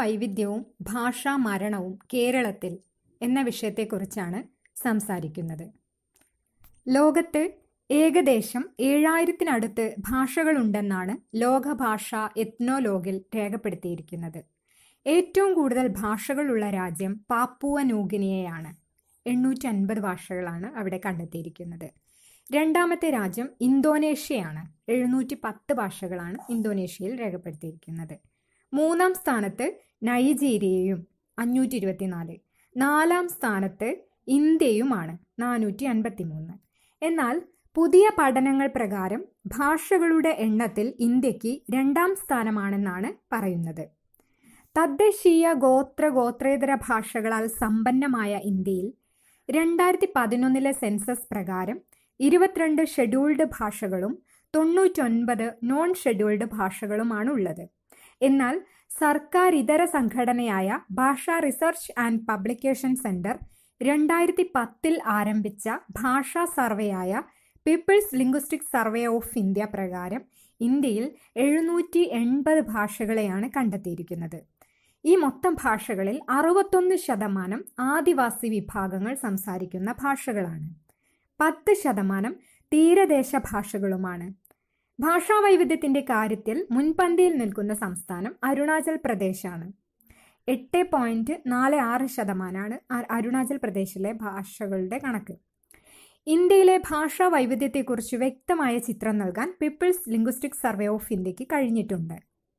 വൈവിധ്യവും ഭാഷാ മരണവും കേരളത്തിൽ എന്ന വിഷയത്തെക്കുറിച്ചാണ് സംസാരിക്കുന്നത് ലോകത്ത് ഏകദേശം ഏഴായിരത്തിനടുത്ത് ഭാഷകളുണ്ടെന്നാണ് ലോകഭാഷ എത്നോലോഗിൽ രേഖപ്പെടുത്തിയിരിക്കുന്നത് ഏറ്റവും കൂടുതൽ ഭാഷകളുള്ള രാജ്യം പാപ്പുവ ന്യൂഗിനിയയാണ് എണ്ണൂറ്റി അൻപത് ഭാഷകളാണ് അവിടെ കണ്ടെത്തിയിരിക്കുന്നത് രണ്ടാമത്തെ രാജ്യം ഇന്തോനേഷ്യയാണ് എഴുന്നൂറ്റി പത്ത് ഭാഷകളാണ് ഇന്തോനേഷ്യയിൽ രേഖപ്പെടുത്തിയിരിക്കുന്നത് മൂന്നാം സ്ഥാനത്ത് നൈജീരിയയും അഞ്ഞൂറ്റി ഇരുപത്തിനാല് നാലാം സ്ഥാനത്ത് ഇന്ത്യയുമാണ് നാനൂറ്റി അൻപത്തി മൂന്ന് എന്നാൽ പുതിയ പഠനങ്ങൾ പ്രകാരം ഭാഷകളുടെ എണ്ണത്തിൽ ഇന്ത്യക്ക് രണ്ടാം സ്ഥാനമാണെന്നാണ് പറയുന്നത് തദ്ദേശീയ ഗോത്ര ഗോത്രേതര ഭാഷകളാൽ സമ്പന്നമായ ഇന്ത്യയിൽ രണ്ടായിരത്തി പതിനൊന്നിലെ സെൻസസ് പ്രകാരം ഇരുപത്തിരണ്ട് ഷെഡ്യൂൾഡ് ഭാഷകളും തൊണ്ണൂറ്റൊൻപത് നോൺ ഷെഡ്യൂൾഡ് ഭാഷകളുമാണ് ഉള്ളത് എന്നാൽ സർക്കാർ ഇതര സംഘടനയായ ഭാഷാ റിസർച്ച് ആൻഡ് പബ്ലിക്കേഷൻ സെന്റർ രണ്ടായിരത്തി പത്തിൽ ആരംഭിച്ച ഭാഷാ സർവേയായ people's linguistic survey of India പ്രകാരം ഇന്ത്യയിൽ എഴുന്നൂറ്റി എൺപത് ഭാഷകളെയാണ് കണ്ടെത്തിയിരിക്കുന്നത് ഈ മൊത്തം ഭാഷകളിൽ അറുപത്തൊന്ന് ശതമാനം ആദിവാസി വിഭാഗങ്ങൾ സംസാരിക്കുന്ന ഭാഷകളാണ് പത്ത് ശതമാനം തീരദേശ ഭാഷകളുമാണ് ഭാഷാ വൈവിധ്യത്തിന്റെ കാര്യത്തിൽ മുൻപന്തിയിൽ നിൽക്കുന്ന സംസ്ഥാനം അരുണാചൽ പ്രദേശാണ് എട്ട് പോയിന്റ് നാല് ആറ് ശതമാനമാണ് അരുണാചൽ പ്രദേശിലെ ഭാഷകളുടെ കണക്ക് ഇന്ത്യയിലെ ഭാഷാ വൈവിധ്യത്തെക്കുറിച്ച് വ്യക്തമായ ചിത്രം നൽകാൻ പീപ്പിൾസ് ലിംഗ്വിസ്റ്റിക് സർവേ ഓഫ് ഇന്ത്യക്ക് കഴിഞ്ഞിട്ടുണ്ട്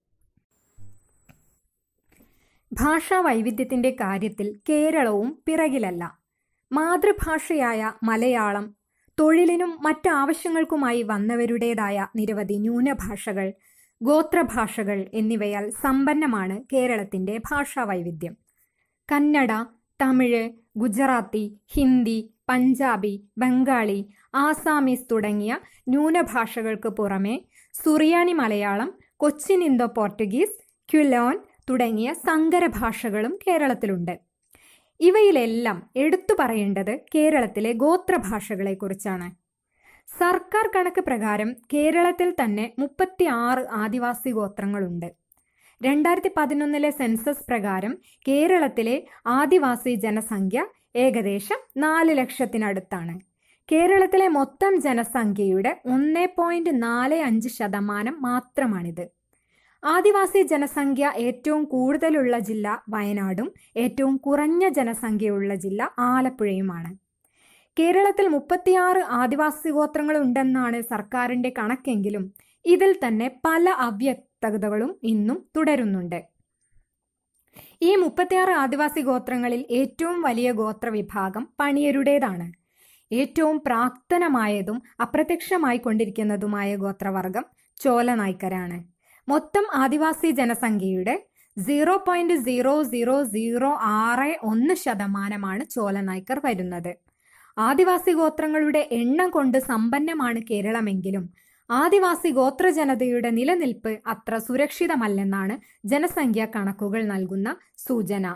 ഭാഷാ വൈവിധ്യത്തിന്റെ കാര്യത്തിൽ കേരളവും പിറകിലല്ല മാതൃഭാഷയായ മലയാളം തൊഴിലിനും മറ്റ് ആവശ്യങ്ങൾക്കുമായി വന്നവരുടേതായ നിരവധി ന്യൂനഭാഷകൾ ഗോത്രഭാഷകൾ എന്നിവയാൽ സമ്പന്നമാണ് കേരളത്തിന്റെ ഭാഷാ വൈവിധ്യം കന്നഡ തമിഴ് ഗുജറാത്തി ഹിന്ദി പഞ്ചാബി ബംഗാളി ആസാമീസ് തുടങ്ങിയ ന്യൂനഭാഷകൾക്ക് പുറമെ സുറിയാനി മലയാളം കൊച്ചിൻ ഇന്തോ പോർട്ടുഗീസ് ക്യുലോൻ തുടങ്ങിയ സങ്കര ഭാഷകളും കേരളത്തിലുണ്ട് ഇവയിലെല്ലാം എടുത്തു പറയേണ്ടത് കേരളത്തിലെ ഗോത്രഭാഷകളെക്കുറിച്ചാണ് സർക്കാർ കണക്ക് പ്രകാരം കേരളത്തിൽ തന്നെ മുപ്പത്തി ആറ് ആദിവാസി ഗോത്രങ്ങളുണ്ട് രണ്ടായിരത്തി പതിനൊന്നിലെ സെൻസസ് പ്രകാരം കേരളത്തിലെ ആദിവാസി ജനസംഖ്യ ഏകദേശം നാല് ലക്ഷത്തിനടുത്താണ് കേരളത്തിലെ മൊത്തം ജനസംഖ്യയുടെ ഒന്ന് പോയിന്റ് നാല് അഞ്ച് ശതമാനം മാത്രമാണിത് ആദിവാസി ജനസംഖ്യ ഏറ്റവും കൂടുതലുള്ള ജില്ല വയനാടും ഏറ്റവും കുറഞ്ഞ ജനസംഖ്യയുള്ള ജില്ല ആലപ്പുഴയുമാണ് കേരളത്തിൽ മുപ്പത്തിയാറ് ആദിവാസി ഗോത്രങ്ങൾ ഉണ്ടെന്നാണ് സർക്കാരിന്റെ കണക്കെങ്കിലും ഇതിൽ തന്നെ പല അവ്യക്തതകളും ഇന്നും തുടരുന്നുണ്ട് ഈ മുപ്പത്തിയാറ് ആദിവാസി ഗോത്രങ്ങളിൽ ഏറ്റവും വലിയ ഗോത്ര വിഭാഗം പണിയരുടേതാണ് ഏറ്റവും പ്രാക്തനമായതും അപ്രത്യക്ഷമായി കൊണ്ടിരിക്കുന്നതുമായ ഗോത്രവർഗം ചോല നായ്ക്കരാണ് മൊത്തം ആദിവാസി ജനസംഖ്യയുടെ zero point zero zero zero ആറ് ഒന്ന് ശതമാനമാണ് ചോല നായ്ക്കർ വരുന്നത് ആദിവാസി ഗോത്രങ്ങളുടെ എണ്ണം കൊണ്ട് സമ്പന്നമാണ് കേരളമെങ്കിലും ആദിവാസി ഗോത്ര ജനതയുടെ നിലനിൽപ്പ് അത്ര സുരക്ഷിതമല്ലെന്നാണ് ജനസംഖ്യാ കണക്കുകൾ നൽകുന്ന സൂചന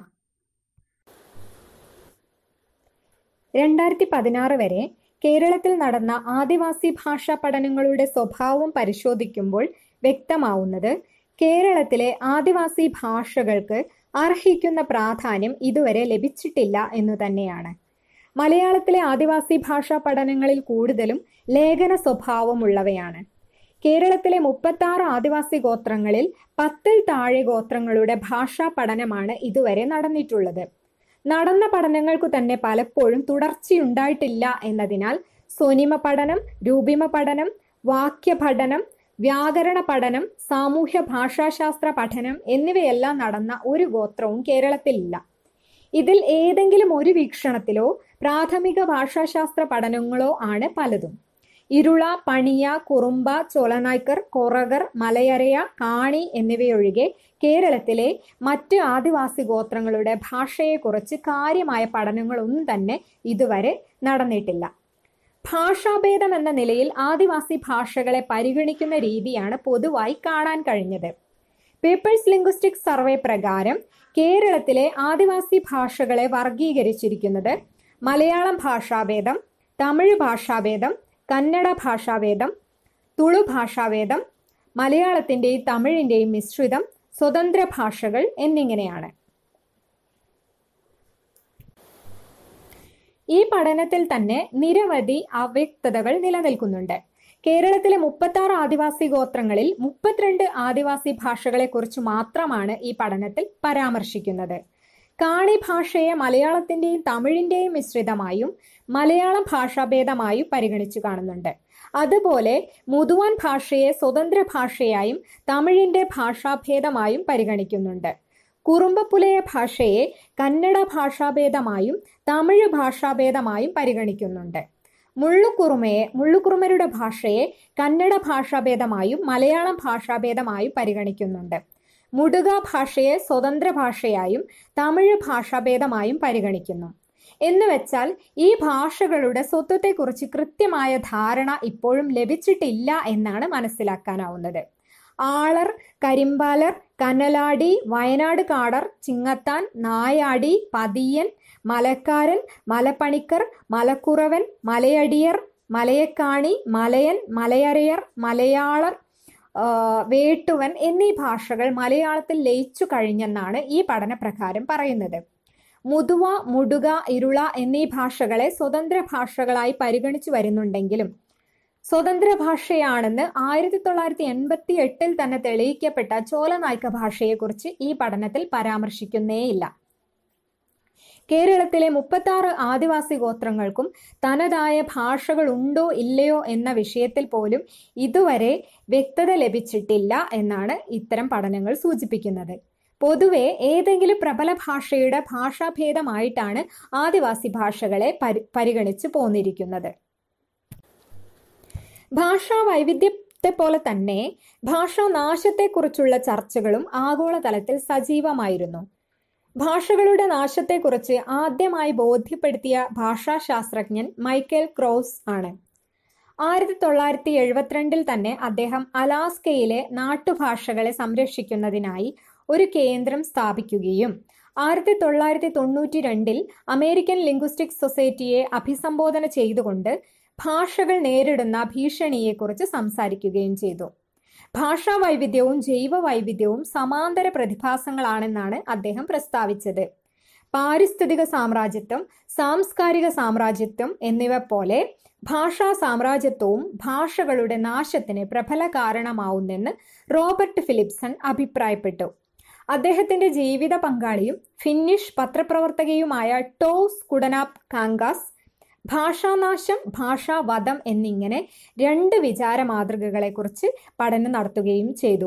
രണ്ടായിരത്തി പതിനാറ് വരെ കേരളത്തിൽ നടന്ന ആദിവാസി ഭാഷാ പഠനങ്ങളുടെ സ്വഭാവം പരിശോധിക്കുമ്പോൾ വ്യക്തമാവുന്നത് കേരളത്തിലെ ആദിവാസി ഭാഷകൾക്ക് അർഹിക്കുന്ന പ്രാധാന്യം ഇതുവരെ ലഭിച്ചിട്ടില്ല എന്നു തന്നെയാണ് മലയാളത്തിലെ ആദിവാസി ഭാഷാ പഠനങ്ങളിൽ കൂടുതലും ലേഖന സ്വഭാവമുള്ളവയാണ് കേരളത്തിലെ മുപ്പത്തി ആറ് ആദിവാസി ഗോത്രങ്ങളിൽ പത്തിൽ താഴെ ഗോത്രങ്ങളുടെ ഭാഷാ പഠനമാണ് ഇതുവരെ നടന്നിട്ടുള്ളത് നടന്ന പഠനങ്ങൾക്കു തന്നെ പലപ്പോഴും തുടർച്ചയുണ്ടായിട്ടില്ല എന്നതിനാൽ സ്വനിമ പഠനം രൂപിമ പഠനം വാക്യ പഠനം വ്യാകരണ പഠനം സാമൂഹ്യ ഭാഷാശാസ്ത്ര പഠനം എന്നിവയെല്ലാം നടന്ന ഒരു ഗോത്രവും കേരളത്തിലില്ല ഇതിൽ ഏതെങ്കിലും ഒരു വീക്ഷണത്തിലോ പ്രാഥമിക ഭാഷാശാസ്ത്ര പഠനങ്ങളോ ആണ് പലതും ഇരുള പണിയ കുറുമ്പ ചോലനായ്ക്കർ കൊറകർ മലയരയ കാണി എന്നിവയൊഴികെ കേരളത്തിലെ മറ്റ് ആദിവാസി ഗോത്രങ്ങളുടെ ഭാഷയെക്കുറിച്ച് കാര്യമായ പഠനങ്ങളൊന്നും തന്നെ ഇതുവരെ നടന്നിട്ടില്ല ഭാഷാഭേദം എന്ന നിലയിൽ ആദിവാസി ഭാഷകളെ പരിഗണിക്കുന്ന രീതിയാണ് പൊതുവായി കാണാൻ കഴിഞ്ഞത് പീപ്പിൾസ് ലിംഗ്വിസ്റ്റിക് സർവേ പ്രകാരം കേരളത്തിലെ ആദിവാസി ഭാഷകളെ വർഗീകരിച്ചിരിക്കുന്നത് മലയാളം ഭാഷാഭേദം തമിഴ് ഭാഷാഭേദം കന്നഡ ഭാഷാഭേദം തുളു ഭാഷാഭേദം മലയാളത്തിൻ്റെയും തമിഴിൻ്റെയും മിശ്രിതം സ്വതന്ത്ര ഭാഷകൾ എന്നിങ്ങനെയാണ് ഈ പഠനത്തിൽ തന്നെ നിരവധി അവ്യക്തതകൾ നിലനിൽക്കുന്നുണ്ട് കേരളത്തിലെ മുപ്പത്തി ആറ് ആദിവാസി ഗോത്രങ്ങളിൽ മുപ്പത്തിരണ്ട് ആദിവാസി ഭാഷകളെ കുറിച്ച് മാത്രമാണ് ഈ പഠനത്തിൽ പരാമർശിക്കുന്നത് കാണി ഭാഷയെ മലയാളത്തിന്റെയും തമിഴിന്റെയും മിശ്രിതമായും മലയാളം ഭാഷാഭേദമായും പരിഗണിച്ചു കാണുന്നുണ്ട് അതുപോലെ മുതുവാൻ ഭാഷയെ സ്വതന്ത്ര ഭാഷയായും തമിഴിന്റെ ഭാഷാഭേദമായും പരിഗണിക്കുന്നുണ്ട് കുറുമ്പപ്പുലയ ഭാഷയെ കന്നഡ ഭാഷാഭേദമായും തമിഴ് ഭാഷാഭേദമായും പരിഗണിക്കുന്നുണ്ട് മുള്ളുക്കുറുമയെ മുള്ളുക്കുറുമരുടെ ഭാഷയെ കന്നഡ ഭാഷാഭേദമായും മലയാളം ഭാഷാഭേദമായും പരിഗണിക്കുന്നുണ്ട് മുടുക ഭാഷയെ സ്വതന്ത്ര ഭാഷയായും തമിഴ് ഭാഷാഭേദമായും പരിഗണിക്കുന്നു എന്ന് വെച്ചാൽ ഈ ഭാഷകളുടെ സ്വത്വത്തെക്കുറിച്ച് കൃത്യമായ ധാരണ ഇപ്പോഴും ലഭിച്ചിട്ടില്ല എന്നാണ് മനസ്സിലാക്കാനാവുന്നത് ആളർ കരിമ്പാലർ കനലാടി വയനാട് കാടർ ചിങ്ങത്താൻ നായാടി പതിയൻ മലക്കാരൻ മലപ്പണിക്കർ മലക്കുറവൻ മലയടിയർ മലയക്കാണി മലയൻ മലയറിയർ മലയാളർ വേട്ടുവൻ എന്നീ ഭാഷകൾ മലയാളത്തിൽ ലയിച്ചു കഴിഞ്ഞെന്നാണ് ഈ പഠനപ്രകാരം പറയുന്നത് മുതുവ മുടുക ഇരുള എന്നീ ഭാഷകളെ സ്വതന്ത്ര ഭാഷകളായി പരിഗണിച്ചു വരുന്നുണ്ടെങ്കിലും സ്വതന്ത്ര ഭാഷയാണെന്ന് ആയിരത്തി തൊള്ളായിരത്തി എൺപത്തി എട്ടിൽ തന്നെ തെളിയിക്കപ്പെട്ട ചോലനായ്ക്ക ഭാഷയെക്കുറിച്ച് ഈ പഠനത്തിൽ പരാമർശിക്കുന്നേയില്ല കേരളത്തിലെ മുപ്പത്തി ആറ് ആദിവാസി ഗോത്രങ്ങൾക്കും തനതായ ഭാഷകൾ ഉണ്ടോ ഇല്ലയോ എന്ന വിഷയത്തിൽ പോലും ഇതുവരെ വ്യക്തത ലഭിച്ചിട്ടില്ല എന്നാണ് ഇത്തരം പഠനങ്ങൾ സൂചിപ്പിക്കുന്നത് പൊതുവെ ഏതെങ്കിലും പ്രബല ഭാഷയുടെ ഭാഷാഭേദമായിട്ടാണ് ആദിവാസി ഭാഷകളെ പരി പരിഗണിച്ചു പോന്നിരിക്കുന്നത് ഭാഷാ വൈവിധ്യത്തെ പോലെ തന്നെ ഭാഷാ നാശത്തെക്കുറിച്ചുള്ള ചർച്ചകളും ആഗോളതലത്തിൽ സജീവമായിരുന്നു ഭാഷകളുടെ നാശത്തെക്കുറിച്ച് ആദ്യമായി ബോധ്യപ്പെടുത്തിയ ഭാഷാശാസ്ത്രജ്ഞൻ മൈക്കൽ ക്രോസ് ആണ് ആയിരത്തി തൊള്ളായിരത്തി എഴുപത്തിരണ്ടിൽ തന്നെ അദ്ദേഹം അലാസ്കയിലെ നാട്ടുഭാഷകളെ സംരക്ഷിക്കുന്നതിനായി ഒരു കേന്ദ്രം സ്ഥാപിക്കുകയും ആയിരത്തി തൊള്ളായിരത്തി തൊണ്ണൂറ്റി രണ്ടിൽ അമേരിക്കൻ ലിംഗ്വിസ്റ്റിക് സൊസൈറ്റിയെ അഭിസംബോധന ചെയ്തുകൊണ്ട് ഭാഷകൾ നേരിടുന്ന ഭീഷണിയെക്കുറിച്ച് സംസാരിക്കുകയും ചെയ്തു ഭാഷാ വൈവിധ്യവും ജൈവ വൈവിധ്യവും സമാന്തര പ്രതിഭാസങ്ങളാണെന്നാണ് അദ്ദേഹം പ്രസ്താവിച്ചത് പാരിസ്ഥിതിക സാമ്രാജ്യത്വം സാംസ്കാരിക സാമ്രാജ്യത്വം എന്നിവ പോലെ ഭാഷാ സാമ്രാജ്യത്വവും ഭാഷകളുടെ നാശത്തിന് പ്രബല കാരണമാവുന്നെന്ന് റോബർട്ട് ഫിലിപ്സൺ അഭിപ്രായപ്പെട്ടു അദ്ദേഹത്തിന്റെ ജീവിത പങ്കാളിയും ഫിന്നിഷ് പത്രപ്രവർത്തകയുമായ ടോസ് കുഡനാപ് കാങ്കാസ് ഭാഷാനാശം ഭാഷാവധം എന്നിങ്ങനെ രണ്ട് വിചാര മാതൃകകളെക്കുറിച്ച് പഠനം നടത്തുകയും ചെയ്തു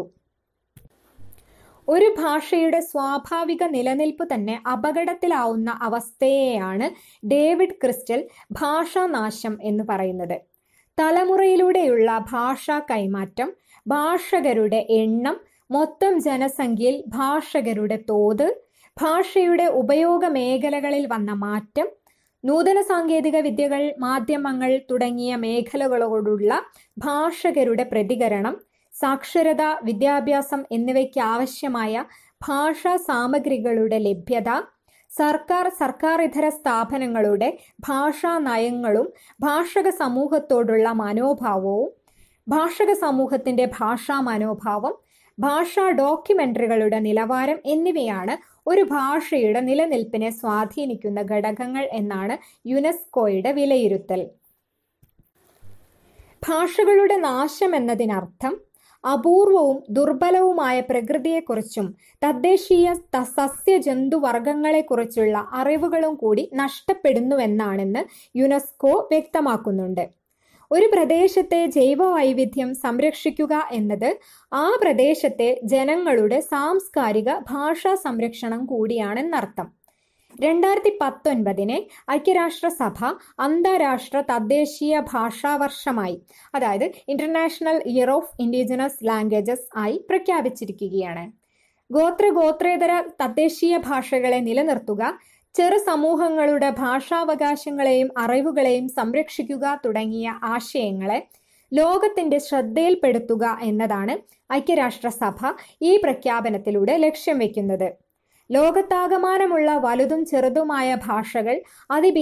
ഒരു ഭാഷയുടെ സ്വാഭാവിക നിലനിൽപ്പ് തന്നെ അപകടത്തിലാവുന്ന അവസ്ഥയെയാണ് ഡേവിഡ് ക്രിസ്റ്റൽ ഭാഷാനാശം എന്ന് പറയുന്നത് തലമുറയിലൂടെയുള്ള ഭാഷാ കൈമാറ്റം ഭാഷകരുടെ എണ്ണം മൊത്തം ജനസംഖ്യയിൽ ഭാഷകരുടെ തോത് ഭാഷയുടെ ഉപയോഗ മേഖലകളിൽ വന്ന മാറ്റം നൂതന സാങ്കേതിക വിദ്യകൾ മാധ്യമങ്ങൾ തുടങ്ങിയ മേഖലകളോടുള്ള ഭാഷകരുടെ പ്രതികരണം സാക്ഷരത വിദ്യാഭ്യാസം എന്നിവയ്ക്ക് ആവശ്യമായ ഭാഷാ സാമഗ്രികളുടെ ലഭ്യത സർക്കാർ സർക്കാർ ഇതര സ്ഥാപനങ്ങളുടെ ഭാഷാ നയങ്ങളും ഭാഷക സമൂഹത്തോടുള്ള മനോഭാവവും ഭാഷക സമൂഹത്തിന്റെ ഭാഷാ മനോഭാവം ഭാഷാ ഡോക്യുമെന്ററികളുടെ നിലവാരം എന്നിവയാണ് ഒരു ഭാഷയുടെ നിലനിൽപ്പിനെ സ്വാധീനിക്കുന്ന ഘടകങ്ങൾ എന്നാണ് യുനെസ്കോയുടെ വിലയിരുത്തൽ ഭാഷകളുടെ നാശം എന്നതിനർത്ഥം അപൂർവവും ദുർബലവുമായ പ്രകൃതിയെക്കുറിച്ചും തദ്ദേശീയ സസ്യജന്തു വർഗങ്ങളെക്കുറിച്ചുള്ള അറിവുകളും കൂടി നഷ്ടപ്പെടുന്നുവെന്നാണെന്ന് യുനെസ്കോ വ്യക്തമാക്കുന്നുണ്ട് ഒരു പ്രദേശത്തെ ജൈവ വൈവിധ്യം സംരക്ഷിക്കുക എന്നത് ആ പ്രദേശത്തെ ജനങ്ങളുടെ സാംസ്കാരിക ഭാഷാ സംരക്ഷണം കൂടിയാണെന്നർത്ഥം രണ്ടായിരത്തി പത്തൊൻപതിനെ ഐക്യരാഷ്ട്രസഭ അന്താരാഷ്ട്ര തദ്ദേശീയ ഭാഷാ വർഷമായി അതായത് international year of indigenous languages ആയി പ്രഖ്യാപിച്ചിരിക്കുകയാണ് ഗോത്ര ഗോത്രേതര തദ്ദേശീയ ഭാഷകളെ നിലനിർത്തുക ചെറു സമൂഹങ്ങളുടെ ഭാഷാവകാശങ്ങളെയും അറിവുകളെയും സംരക്ഷിക്കുക തുടങ്ങിയ ആശയങ്ങളെ ലോകത്തിന്റെ ശ്രദ്ധയിൽപ്പെടുത്തുക എന്നതാണ് ഐക്യരാഷ്ട്രസഭ ഈ പ്രഖ്യാപനത്തിലൂടെ ലക്ഷ്യം വെക്കുന്നത് ലോകത്താകമാനമുള്ള വലുതും ചെറുതുമായ ഭാഷകൾ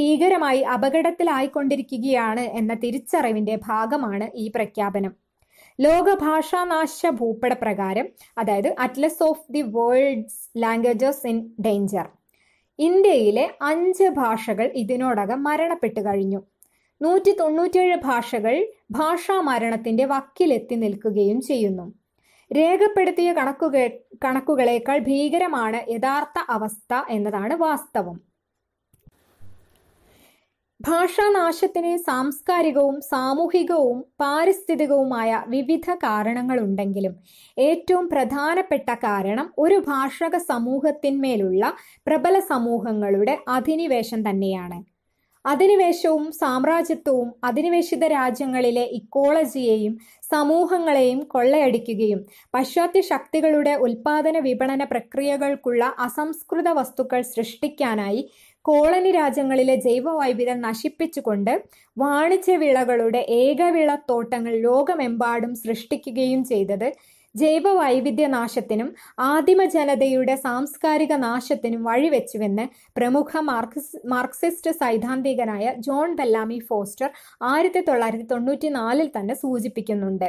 അതിഭീകരമായി അപകടത്തിലായിക്കൊണ്ടിരിക്കുകയാണ് എന്ന തിരിച്ചറിവിന്റെ ഭാഗമാണ് ഈ പ്രഖ്യാപനം ലോക ഭാഷാനാശ ഭൂപട പ്രകാരം അതായത് atlas of the world's languages in danger ഇന്ത്യയിലെ അഞ്ച് ഭാഷകൾ ഇതിനോടകം മരണപ്പെട്ടു കഴിഞ്ഞു നൂറ്റി തൊണ്ണൂറ്റേഴ് ഭാഷകൾ ഭാഷാ മരണത്തിന്റെ വക്കിലെത്തി നിൽക്കുകയും ചെയ്യുന്നു രേഖപ്പെടുത്തിയ കണക്കുകൾ കണക്കുകളേക്കാൾ ഭീകരമാണ് യഥാർത്ഥ അവസ്ഥ എന്നതാണ് വാസ്തവം ഭാഷാനാശത്തിന് സാംസ്കാരികവും സാമൂഹികവും പാരിസ്ഥിതികവുമായ വിവിധ കാരണങ്ങളുണ്ടെങ്കിലും ഏറ്റവും പ്രധാനപ്പെട്ട കാരണം ഒരു ഭാഷക സമൂഹത്തിന്മേലുള്ള പ്രബല സമൂഹങ്ങളുടെ അധിനിവേശം തന്നെയാണ് അധിനിവേശവും സാമ്രാജ്യത്വവും അധിനിവേശിത രാജ്യങ്ങളിലെ ഇക്കോളജിയെയും സമൂഹങ്ങളെയും കൊള്ളയടിക്കുകയും പാശ്ചാത്യ ശക്തികളുടെ ഉൽപാദന വിപണന പ്രക്രിയകൾക്കുള്ള അസംസ്കൃത വസ്തുക്കൾ സൃഷ്ടിക്കാനായി കോളനി രാജ്യങ്ങളിലെ ജൈവവൈവിധ്യം നശിപ്പിച്ചുകൊണ്ട് വാണിജ്യ വിളകളുടെ ഏകവിള തോട്ടങ്ങൾ ലോകമെമ്പാടും സൃഷ്ടിക്കുകയും ചെയ്തത് ജൈവ വൈവിധ്യ നാശത്തിനും ആദിമ ജനതയുടെ സാംസ്കാരിക നാശത്തിനും വഴിവെച്ചുവെന്ന് പ്രമുഖ മാർക്സ് മാർക്സിസ്റ്റ് സൈദ്ധാന്തികനായ ജോൺ ബെല്ലാമി ഫോസ്റ്റർ ആയിരത്തി തൊള്ളായിരത്തി തൊണ്ണൂറ്റി നാലിൽ തന്നെ സൂചിപ്പിക്കുന്നുണ്ട്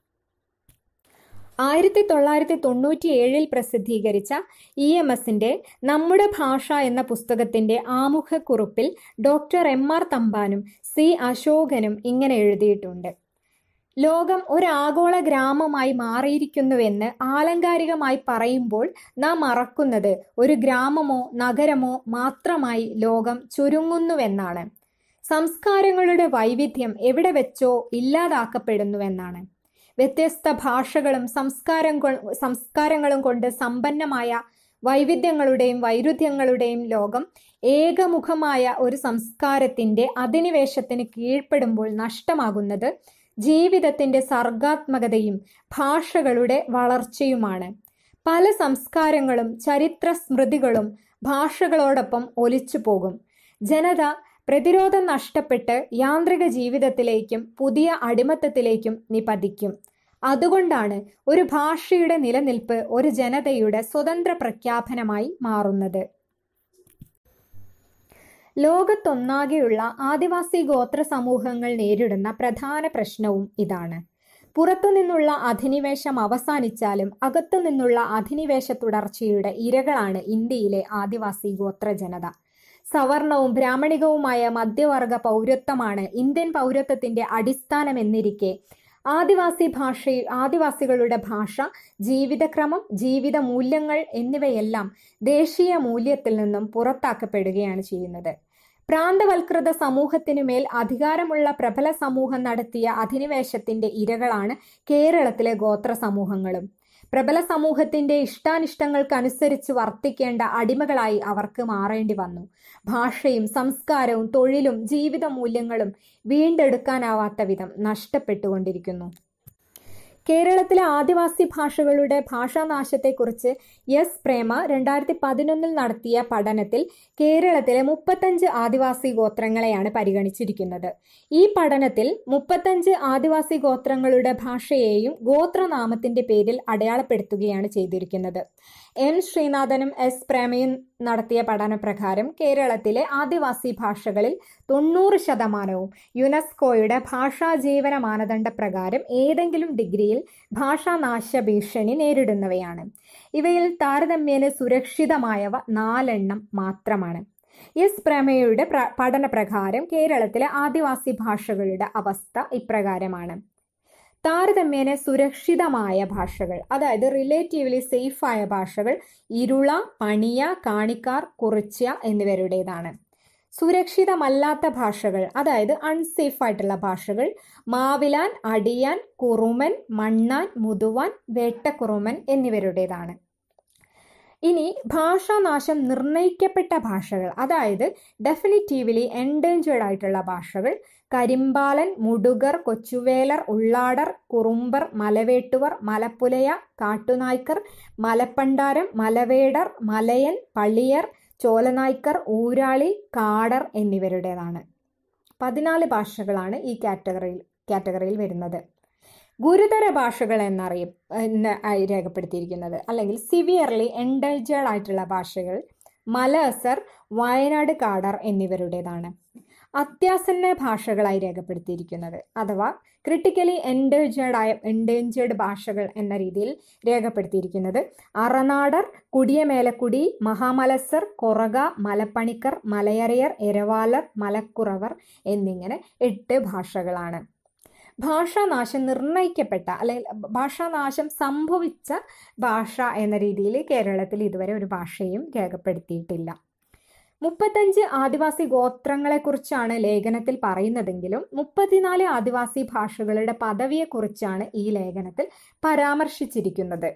ആയിരത്തി തൊള്ളായിരത്തി തൊണ്ണൂറ്റി ഏഴിൽ പ്രസിദ്ധീകരിച്ച ഇ എം എസിന്റെ നമ്മുടെ ഭാഷ എന്ന പുസ്തകത്തിന്റെ ആമുഖക്കുറിപ്പിൽ ഡോക്ടർ എം ആർ തമ്പാനും സി അശോകനും ഇങ്ങനെ എഴുതിയിട്ടുണ്ട് ലോകം ഒരു ആഗോള ഗ്രാമമായി മാറിയിരിക്കുന്നുവെന്ന് ആലങ്കാരികമായി പറയുമ്പോൾ നാം മറക്കുന്നത് ഒരു ഗ്രാമമോ നഗരമോ മാത്രമായി ലോകം ചുരുങ്ങുന്നുവെന്നാണ് സംസ്കാരങ്ങളുടെ വൈവിധ്യം എവിടെ വെച്ചോ ഇല്ലാതാക്കപ്പെടുന്നുവെന്നാണ് വ്യത്യസ്ത ഭാഷകളും സംസ്കാരം സംസ്കാരങ്ങളും കൊണ്ട് സമ്പന്നമായ വൈവിധ്യങ്ങളുടെയും വൈരുദ്ധ്യങ്ങളുടെയും ലോകം ഏകമുഖമായ ഒരു സംസ്കാരത്തിന്റെ അധിനിവേശത്തിന് കീഴ്പ്പെടുമ്പോൾ നഷ്ടമാകുന്നത് ജീവിതത്തിന്റെ സർഗാത്മകതയും ഭാഷകളുടെ വളർച്ചയുമാണ് പല സംസ്കാരങ്ങളും ചരിത്ര സ്മൃതികളും ഭാഷകളോടൊപ്പം ഒലിച്ചു പോകും ജനത പ്രതിരോധം നഷ്ടപ്പെട്ട് യാന്ത്രിക ജീവിതത്തിലേക്കും പുതിയ അടിമത്തത്തിലേക്കും നിപതിക്കും അതുകൊണ്ടാണ് ഒരു ഭാഷയുടെ നിലനിൽപ്പ് ഒരു ജനതയുടെ സ്വതന്ത്ര പ്രഖ്യാപനമായി മാറുന്നത് ലോകത്തൊന്നാകെയുള്ള ആദിവാസി ഗോത്ര സമൂഹങ്ങൾ നേരിടുന്ന പ്രധാന പ്രശ്നവും ഇതാണ് പുറത്തുനിന്നുള്ള അധിനിവേശം അവസാനിച്ചാലും അകത്തുനിന്നുള്ള അധിനിവേശ തുടർച്ചയുടെ ഇരകളാണ് ഇന്ത്യയിലെ ആദിവാസി ഗോത്ര ജനത സവർണവും ബ്രാഹ്മണികവുമായ മധ്യവർഗ പൗരത്വമാണ് ഇന്ത്യൻ പൗരത്വത്തിന്റെ അടിസ്ഥാനമെന്നിരിക്കെ ആദിവാസി ഭാഷ ആദിവാസികളുടെ ഭാഷ ജീവിതക്രമം ജീവിത മൂല്യങ്ങൾ എന്നിവയെല്ലാം ദേശീയ മൂല്യത്തിൽ നിന്നും പുറത്താക്കപ്പെടുകയാണ് ചെയ്യുന്നത് പ്രാന്തവൽകൃത സമൂഹത്തിനുമേൽ അധികാരമുള്ള പ്രബല സമൂഹം നടത്തിയ അധിനിവേശത്തിന്റെ ഇരകളാണ് കേരളത്തിലെ ഗോത്ര സമൂഹങ്ങളും പ്രബല സമൂഹത്തിന്റെ ഇഷ്ടാനിഷ്ടങ്ങൾക്കനുസരിച്ച് വർത്തിക്കേണ്ട അടിമകളായി അവർക്ക് മാറേണ്ടി വന്നു ഭാഷയും സംസ്കാരവും തൊഴിലും ജീവിത മൂല്യങ്ങളും വീണ്ടെടുക്കാനാവാത്ത വിധം നഷ്ടപ്പെട്ടുകൊണ്ടിരിക്കുന്നു കേരളത്തിലെ ആദിവാസി ഭാഷകളുടെ ഭാഷാനാശത്തെക്കുറിച്ച് എസ് പ്രേമ രണ്ടായിരത്തി പതിനൊന്നിൽ നടത്തിയ പഠനത്തിൽ കേരളത്തിലെ മുപ്പത്തഞ്ച് ആദിവാസി ഗോത്രങ്ങളെയാണ് പരിഗണിച്ചിരിക്കുന്നത് ഈ പഠനത്തിൽ മുപ്പത്തഞ്ച് ആദിവാസി ഗോത്രങ്ങളുടെ ഭാഷയെയും ഗോത്രനാമത്തിന്റെ പേരിൽ അടയാളപ്പെടുത്തുകയാണ് ചെയ്തിരിക്കുന്നത് എൻ ശ്രീനാഥനും എസ് പ്രേമയും നടത്തിയ പഠനപ്രകാരം കേരളത്തിലെ ആദിവാസി ഭാഷകളിൽ തൊണ്ണൂറ് ശതമാനവും യുനെസ്കോയുടെ ഭാഷാ ജീവന മാനദണ്ഡ പ്രകാരം ഏതെങ്കിലും ഡിഗ്രിയിൽ ഭാഷാനാശ ഭീഷണി നേരിടുന്നവയാണ് ഇവയിൽ താരതമ്യേന സുരക്ഷിതമായവ നാലെണ്ണം മാത്രമാണ് എസ് പ്രമേയയുടെ പഠന പ്രകാരം കേരളത്തിലെ ആദിവാസി ഭാഷകളുടെ അവസ്ഥ ഇപ്രകാരമാണ് താരതമ്യേന സുരക്ഷിതമായ ഭാഷകൾ അതായത് റിലേറ്റീവ്ലി സേഫായ ഭാഷകൾ ഇരുള പണിയ കാണിക്കാർ കുറിച്യ എന്നിവരുടേതാണ് സുരക്ഷിതമല്ലാത്ത ഭാഷകൾ അതായത് അൺസേഫ് ആയിട്ടുള്ള ഭാഷകൾ മാവിലാൻ അടിയാൻ കുറുമൻ മണ്ണാൻ മുതുവാൻ വേട്ടക്കുറുമൻ എന്നിവരുടേതാണ് ഇനി ഭാഷാനാശം നിർണയിക്കപ്പെട്ട ഭാഷകൾ അതായത് ഡെഫിനിറ്റീവ്ലി എൻഡേഞ്ചേർഡ് ആയിട്ടുള്ള ഭാഷകൾ കരിമ്പാലൻ മുടുകർ കൊച്ചുവേലർ ഉള്ളാടർ കുറുമ്പർ മലവേട്ടുവർ മലപ്പുലയ കാട്ടുനായ്ക്കർ മലപ്പണ്ടാരം മലവേടർ മലയൻ പള്ളിയർ ചോലനായ്ക്കർ ഊരാളി കാടർ എന്നിവരുടേതാണ് പതിനാല് ഭാഷകളാണ് ഈ കാറ്റഗറിയിൽ കാറ്റഗറിയിൽ വരുന്നത് ഗുരുതര ഭാഷകൾ എന്നറിയും എന്ന് രേഖപ്പെടുത്തിയിരിക്കുന്നത് അല്ലെങ്കിൽ സിവിയർലി എൻഡേഞ്ചേർഡ് ആയിട്ടുള്ള ഭാഷകൾ മലഅസർ വയനാട് കാടർ എന്നിവരുടേതാണ് അത്യാസന്ന ഭാഷകളായി രേഖപ്പെടുത്തിയിരിക്കുന്നത് അഥവാ ക്രിട്ടിക്കലി എൻഡേഞ്ചേർഡ് ആയ എൻഡേഞ്ചേർഡ് ഭാഷകൾ എന്ന രീതിയിൽ രേഖപ്പെടുത്തിയിരിക്കുന്നത് അറനാടർ കുടിയമേലക്കുടി മഹാമലസർ കൊറക മലപ്പണിക്കർ മലയറയർ എരവാലർ മലക്കുറവർ എന്നിങ്ങനെ എട്ട് ഭാഷകളാണ് ഭാഷാനാശം നിർണയിക്കപ്പെട്ട അല്ലെങ്കിൽ ഭാഷാനാശം സംഭവിച്ച ഭാഷ എന്ന രീതിയിൽ കേരളത്തിൽ ഇതുവരെ ഒരു ഭാഷയും രേഖപ്പെടുത്തിയിട്ടില്ല മുപ്പത്തഞ്ച് ആദിവാസി ഗോത്രങ്ങളെക്കുറിച്ചാണ് ലേഖനത്തിൽ പറയുന്നതെങ്കിലും മുപ്പത്തിനാല് ആദിവാസി ഭാഷകളുടെ പദവിയെക്കുറിച്ചാണ് ഈ ലേഖനത്തിൽ പരാമർശിച്ചിരിക്കുന്നത്